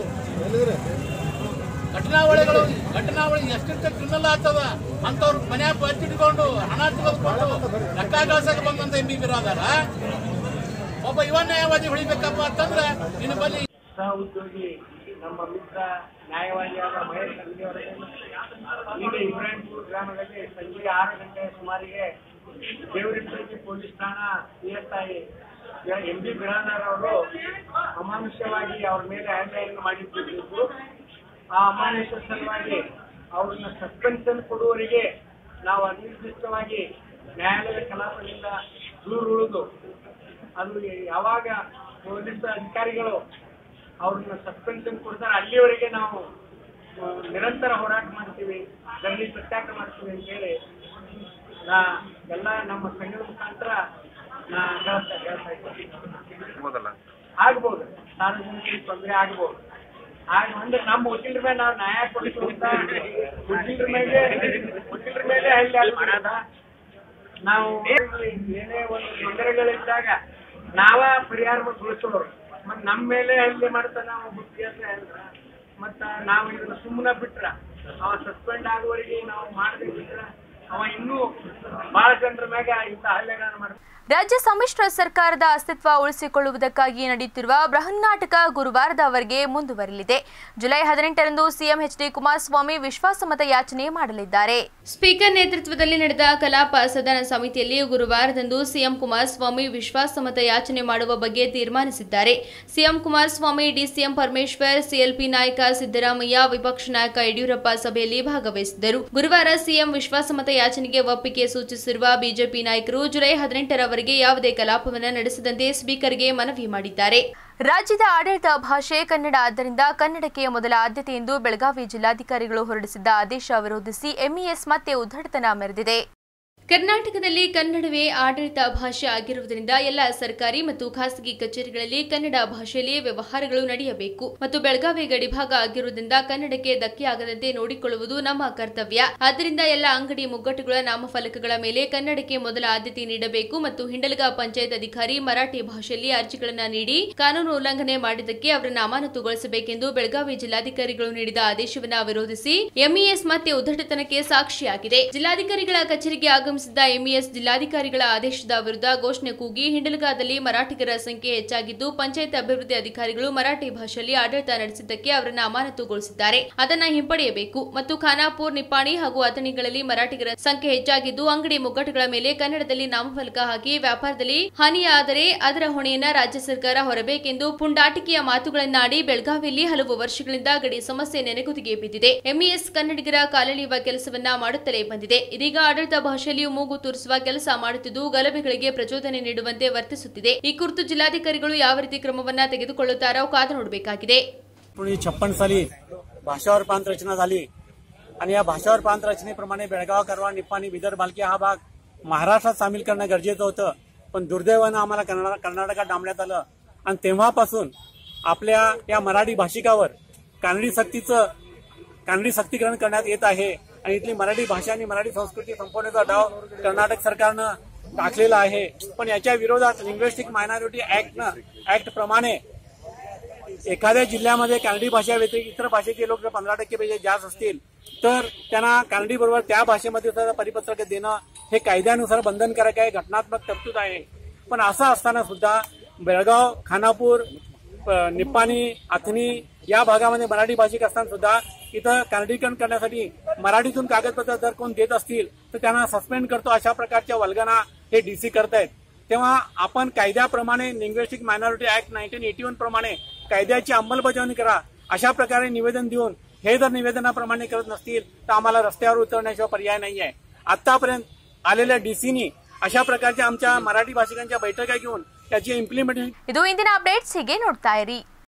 ಘಟನಾವಳಿಗಳು ಘಟನಾವಳಿ ಎಷ್ಟಿಷ್ಟ ಕ್ರಿಮಿನಲ್ ಆಗ್ತದ ಅಂತವ್ರು ಮನ್ಯಾಗ ಬಚ್ಚಿಟ್ಕೊಂಡು ಹಣ ತೆಗೆದುಕೊಂಡು ಲೆಕ್ಕ ಗಳಿಸಕ್ಕೆ ಬಂದಂತ ಎಂ ಬಿ ಬಿರಾದಾರ ಒಬ್ಬ ಯುವ ನ್ಯಾಯವಾದಿ ಹೊಡಿಬೇಕಪ್ಪ ಅಂತಂದ್ರೆ ನಿನ್ನ ಬಲ್ಲಿ ಸಹ ಉದ್ಯೋಗಿ ನಮ್ಮ ಮಿತ್ರ ನ್ಯಾಯವಾದಿಯಾದ ಮಹೇಶ್ ಅಂಗಡಿ ಅವರಿಗೆ ಈಗ ಇಬ್ರಾಹಿಂಪುರ ಗ್ರಾಮದಲ್ಲಿ ಸಂಜೆ ಆರು ಗಂಟೆ ಸುಮಾರಿಗೆ ದೇವರಿಪ್ಪಳ್ಳಿ ಪೊಲೀಸ್ ಠಾಣಾ P S I M B Biradar ಅವರು ಅಮಾನುಷ್ಯವಾಗಿ ಅವ್ರ ಮೇಲೆ ಹ್ಯಾಂಡ್ಲೈನ್ ಮಾಡಿದ್ದು ಆ ಅಮಾನುಷ್ಯ ಸಲುವಾಗಿ ಅವ್ರನ್ನ ಸಸ್ಪೆನ್ಷನ್ ಕೊಡುವವರೆಗೆ ನಾವು ಅನಿರ್ದಿಷ್ಟವಾಗಿ ನ್ಯಾಯಾಲಯದ ಕಲಾಪದಿಂದ ದೂರ ಉಳಿದು ಅದು ಯಾವಾಗ ಪೊಲೀಸ್ ಅಧಿಕಾರಿಗಳು ಅವ್ರನ್ನ ಸಸ್ಪೆನ್ಷನ್ ಕೊಡ್ತಾರೆ ಅಲ್ಲಿವರೆಗೆ ನಾವು ಆ, ನಿರಂತರ ಹೋರಾಟ ಮಾಡ್ತೀವಿ ಧರಣಿ ಸತ್ಯಾಗ ಮಾಡ್ತೀವಿ ಅಂತೇಳಿ ನಾ ಎಲ್ಲ ನಮ್ಮ ಸಂಘದ ಮುಖಾಂತರ ನಾ ಹೇಳ್ತಾ ಹೇಳ್ತಾ ಇದ್ದೀನಿ ಆಗ್ಬೋದು ಸಾರ್ವಜನಿಕರಿಗೆ ತೊಂದರೆ ಆಗ್ಬೋದು ಆಗ ಅಂದ್ರೆ ನಮ್ಮ ವಕೀಲರ ಮೇಲೆ ನಾವು ನ್ಯಾಯ ಕೊಡಿಸು ಅಂತ ವಕೀಲರ ಮೇಲೆ ವಕೀಲರ ಮೇಲೆ ಹಳ್ಳಿ ಆಗ್ಬಿಡೋದ ನಾವು ಏನೇ ಒಂದು ತೊಂದರೆಗಳಿದ್ದಾಗ ನಾವ ಪರಿಹಾರ ಗೊಳಿಸೋರು ಮತ್ ನಮ್ಮ ಮೇಲೆ ಹಲ್ಲೆ ಮಾಡ್ತಾ ನಾವು ಬುದ್ಧಿಯಾಸ ಮತ್ತ ನಾವು ಇದನ್ನ ಸುಮ್ಮನೆ ಬಿಟ್ರ ಅವ ಸಸ್ಪೆಂಡ್ ಆಗುವವರೆಗೆ ನಾವು ಮಾಡದೆ ಬಿಟ್ರ ಅವ ಇನ್ನೂ ಬಹಳ ಜನರ ಮ್ಯಾಗ ಇಂಥ ಹಲ್ಲೆಗಳನ್ನ ಮಾಡ್ತಾನೆ ರಾಜ್ಯ ಸಮ್ಮಿಶ್ರ ಸರ್ಕಾರದ ಅಸ್ತಿತ್ವ ಉಳಿಸಿಕೊಳ್ಳುವುದಕ್ಕಾಗಿ ನಡೆಯುತ್ತಿರುವ ಬೃಹನ್ನಾಟಕ ಗುರುವಾರದವರೆಗೆ ಮುಂದುವರಿಯಲಿದೆ ಜುಲೈ ಹದಿನೆಂಟರಂದು ಸಿಎಂ ಎಚ್ ಡಿ ಕುಮಾರಸ್ವಾಮಿ ವಿಶ್ವಾಸಮತ ಯಾಚನೆ ಮಾಡಲಿದ್ದಾರೆ ಸ್ಪೀಕರ್ ನೇತೃತ್ವದಲ್ಲಿ ನಡೆದ ಕಲಾಪ ಸದನ ಸಮಿತಿಯಲ್ಲಿ ಗುರುವಾರದಂದು ಸಿಎಂ ಕುಮಾರಸ್ವಾಮಿ ವಿಶ್ವಾಸಮತ ಯಾಚನೆ ಮಾಡುವ ಬಗ್ಗೆ ತೀರ್ಮಾನಿಸಿದ್ದಾರೆ CM Kumaraswamy DCM Parameshwar CLP ನಾಯಕ ಸಿದ್ದರಾಮಯ್ಯ ವಿಪಕ್ಷ ನಾಯಕ ಯಡಿಯೂರಪ್ಪ ಸಭೆಯಲ್ಲಿ ಭಾಗವಹಿಸಿದ್ದರು ಗುರುವಾರ ಸಿಎಂ ವಿಶ್ವಾಸಮತ ಯಾಚನೆಗೆ ಒಪ್ಪಿಗೆ ಸೂಚಿಸಿರುವ ಬಿಜೆಪಿ ನಾಯಕರು ಜುಲೈ ಹದಿನೆಂಟರವರೆಗೆ ಯಾವುದೇ ಕಲಾಪವನ್ನು ನಡೆಸದಂತೆ ಸ್ಪೀಕರ್ಗೆ ಮನವಿ ಮಾಡಿದ್ದಾರೆ ರಾಜ್ಯದ ಆಡಳಿತ ಭಾಷೆ ಕನ್ನಡ ಆದ್ದರಿಂದ ಕನ್ನಡಕ್ಕೆ ಮೊದಲ ಆದ್ಯತೆ ಎಂದು ಬೆಳಗಾವಿ ಜಿಲ್ಲಾಧಿಕಾರಿಗಳು ಹೊರಡಿಸಿದ್ದ ಆದೇಶ ವಿರೋಧಿಸಿ ಎಂಇಎಸ್ ಮತ್ತೆ ಉದ್ದಟತನ ಮೆರೆದಿದೆ ಕರ್ನಾಟಕದಲ್ಲಿ ಕನ್ನಡವೇ ಆಡಳಿತ ಭಾಷೆ ಆಗಿರುವುದರಿಂದ ಎಲ್ಲ ಸರ್ಕಾರಿ ಮತ್ತು ಖಾಸಗಿ ಕಚೇರಿಗಳಲ್ಲಿ ಕನ್ನಡ ಭಾಷೆಯಲ್ಲಿ ವ್ಯವಹಾರಗಳು ನಡೆಯಬೇಕು ಮತ್ತು ಬೆಳಗಾವಿ ಗಡಿಭಾಗ ಆಗಿರುವುದರಿಂದ ಕನ್ನಡಕ್ಕೆ ಧಕ್ಕೆಯಾಗದಂತೆ ನೋಡಿಕೊಳ್ಳುವುದು ನಮ್ಮ ಕರ್ತವ್ಯ ಆದ್ದರಿಂದ ಎಲ್ಲ ಅಂಗಡಿ ಮುಗ್ಗಟ್ಟುಗಳ ನಾಮಫಲಕಗಳ ಮೇಲೆ ಕನ್ನಡಕ್ಕೆ ಮೊದಲ ಆದ್ಯತೆ ನೀಡಬೇಕು ಮತ್ತು ಹಿಂಡಲಗ ಪಂಚಾಯತ್ ಅಧಿಕಾರಿ ಮರಾಠಿ ಭಾಷೆಯಲ್ಲಿ ಅರ್ಜಿಗಳನ್ನು ನೀಡಿ ಕಾನೂನು ಉಲ್ಲಂಘನೆ ಮಾಡಿದ್ದಕ್ಕೆ ಅವರನ್ನು ಅಮಾನತುಗೊಳಿಸಬೇಕೆಂದು ಬೆಳಗಾವಿ ಜಿಲ್ಲಾಧಿಕಾರಿಗಳು ನೀಡಿದ ಆದೇಶವನ್ನು ವಿರೋಧಿಸಿ ಎಂಇಎಸ್ ಮತ್ತೆ ಉದ್ದಟತನಕ್ಕೆ ಸಾಕ್ಷಿಯಾಗಿದೆ ಜಿಲ್ಲಾಧಿಕಾರಿಗಳ ಕಚೇರಿಗೆ ಆಗಮಿಸಿದ ಆಗಮಿಸಿದ್ದ ಎಂಇಎಸ್ ಜಿಲ್ಲಾಧಿಕಾರಿಗಳ ಆದೇಶದ ವಿರುದ್ಧ ಘೋಷಣೆ ಕೂಗಿ ಹಿಂಡಲಗಾದಲ್ಲಿ ಮರಾಠಿಗರ ಸಂಖ್ಯೆ ಹೆಚ್ಚಾಗಿದ್ದು ಪಂಚಾಯತ್ ಅಭಿವೃದ್ಧಿ ಅಧಿಕಾರಿಗಳು ಮರಾಠಿ ಭಾಷೆಯಲ್ಲಿ ಆಡಳಿತ ನಡೆಸಿದ್ದಕ್ಕೆ ಅವರನ್ನ ಅಮಾನತುಗೊಳಿಸಿದ್ದಾರೆ ಅದನ್ನ ಹಿಂಪಡೆಯಬೇಕು ಮತ್ತು ಖಾನಾಪುರ್ ನಿಪ್ಪಾಣಿ ಹಾಗೂ ಅಥಣಿಗಳಲ್ಲಿ ಮರಾಠಿಗರ ಸಂಖ್ಯೆ ಹೆಚ್ಚಾಗಿದ್ದು ಅಂಗಡಿ ಮುಗ್ಗಟ್ಟುಗಳ ಮೇಲೆ ಕನ್ನಡದಲ್ಲಿ ನಾಮಫಲಕ ಹಾಕಿ ವ್ಯಾಪಾರದಲ್ಲಿ ಹಾನಿಯಾದರೆ ಅದರ ಹೊಣೆಯನ್ನ ರಾಜ್ಯ ಸರ್ಕಾರ ಹೊರಬೇಕೆಂದು ಪುಂಡಾಟಿಕೆಯ ಮಾತುಗಳನ್ನಾಡಿ ಬೆಳಗಾವಿಯಲ್ಲಿ ಹಲವು ವರ್ಷಗಳಿಂದ ಗಡಿ ಸಮಸ್ಯೆ ನೆನೆಗುದಿಗೆ ಬಿದ್ದಿದೆ ಎಂಇಎಸ್ ಕನ್ನಡಿಗರ ಕಾಲೆಳೆಯುವ ಕೆಲಸವನ್ನ ಮಾಡುತ್ತಲೇ ಬಂದಿದೆ ಇದೀಗ ಆಡಳಿತ ಭಾಷೆಯಲ್ಲಿಯೂ ಮೂಗು ತೂರಿಸುವ ಕೆಲಸ ಮಾಡುತ್ತಿದ್ದು ಗಲಭೆಗಳಿಗೆ ಪ್ರಚೋದನೆ ನೀಡುವಂತೆ ವರ್ತಿಸುತ್ತಿದೆ ಈ ಕುರಿತು ಜಿಲ್ಲಾಧಿಕಾರಿಗಳು ಯಾವ ರೀತಿ ಕ್ರಮವನ್ನ ತೆಗೆದುಕೊಳ್ಳುತ್ತಾರೋ ಕಾದು ನೋಡಬೇಕಾಗಿದೆ एकोणीसशे छप्पन साली भाषावर प्रांत रचना झाली आणि या भाषावर प्रांत रचनेप्रमाणे बेळगाव करवार निप्पाणी बिदर बालकी हा भाग महाराष्ट्रात सामील करणं गरजेचं होतं पण दुर्दैवानं आम्हाला कर्ना- कर्नाटकात डांबण्यात आलं आणि तेव्हापासून आपल्या या मराठी भाषिकावर कानडी सक्तीचं कानडी सक्तीकरण करण्यात येत आहे आणि इथली मराठी भाषा आणि मराठी संस्कृती संपवण्याचा डाव कर्नाटक सरकारनं टाकलेला आहे पण याच्या विरोधात लिंग्विस्टिक मायनॉरिटी ऍक्ट ऍक्ट प्रमाणे एखाद्या जिल्ह्यामध्ये कानडी भाषा व्यतिरिक्त इतर भाषेचे लोक जर पंधरा टक्केपेक्षा जास्त असतील तर त्यांना कानडी बरोबर त्या भाषेमध्ये सुद्धा परिपत्रक देणं हे कायद्यानुसार बंधनकारक आहे घटनात्मक तरतूद आहे पण असं असताना सुद्धा बेळगाव खानापूर प- निप्पाणी अथनी या भागामध्ये मराठी भाषिक असताना सुद्धा इथं कानडीकरण करण्यासाठी मराठीतून कागदपत्र जर कोण देत असतील तर त्यांना सस्पेंड करतो अशा प्रकारच्या वल्गना हे डीसी करतायत तेव्हा आपण कायद्याप्रमाणे linguistic minority act nineteen eighty one प्रमाणे कायद्याची अंमलबजावणी करा अशा प्रकारे निवेदन देऊन हे जर निवेदनाप्रमाणे करत नसतील तर आम्हाला रस्त्यावर उतरण्याशिवाय पर्याय नाही आहे आतापर्यंत आलेल्या डीसीनी अशा प्रकारच्या आमच्या मराठी भाषिकांच्या बैठका घेऊन त्याची इम्प्लिमेंटेशन ಇದು ಇಂದಿನ ಅಪ್ಡೇಟ್ಸ್ ಹೀಗೆ ನೋಡ್ತಾ ಇರಿ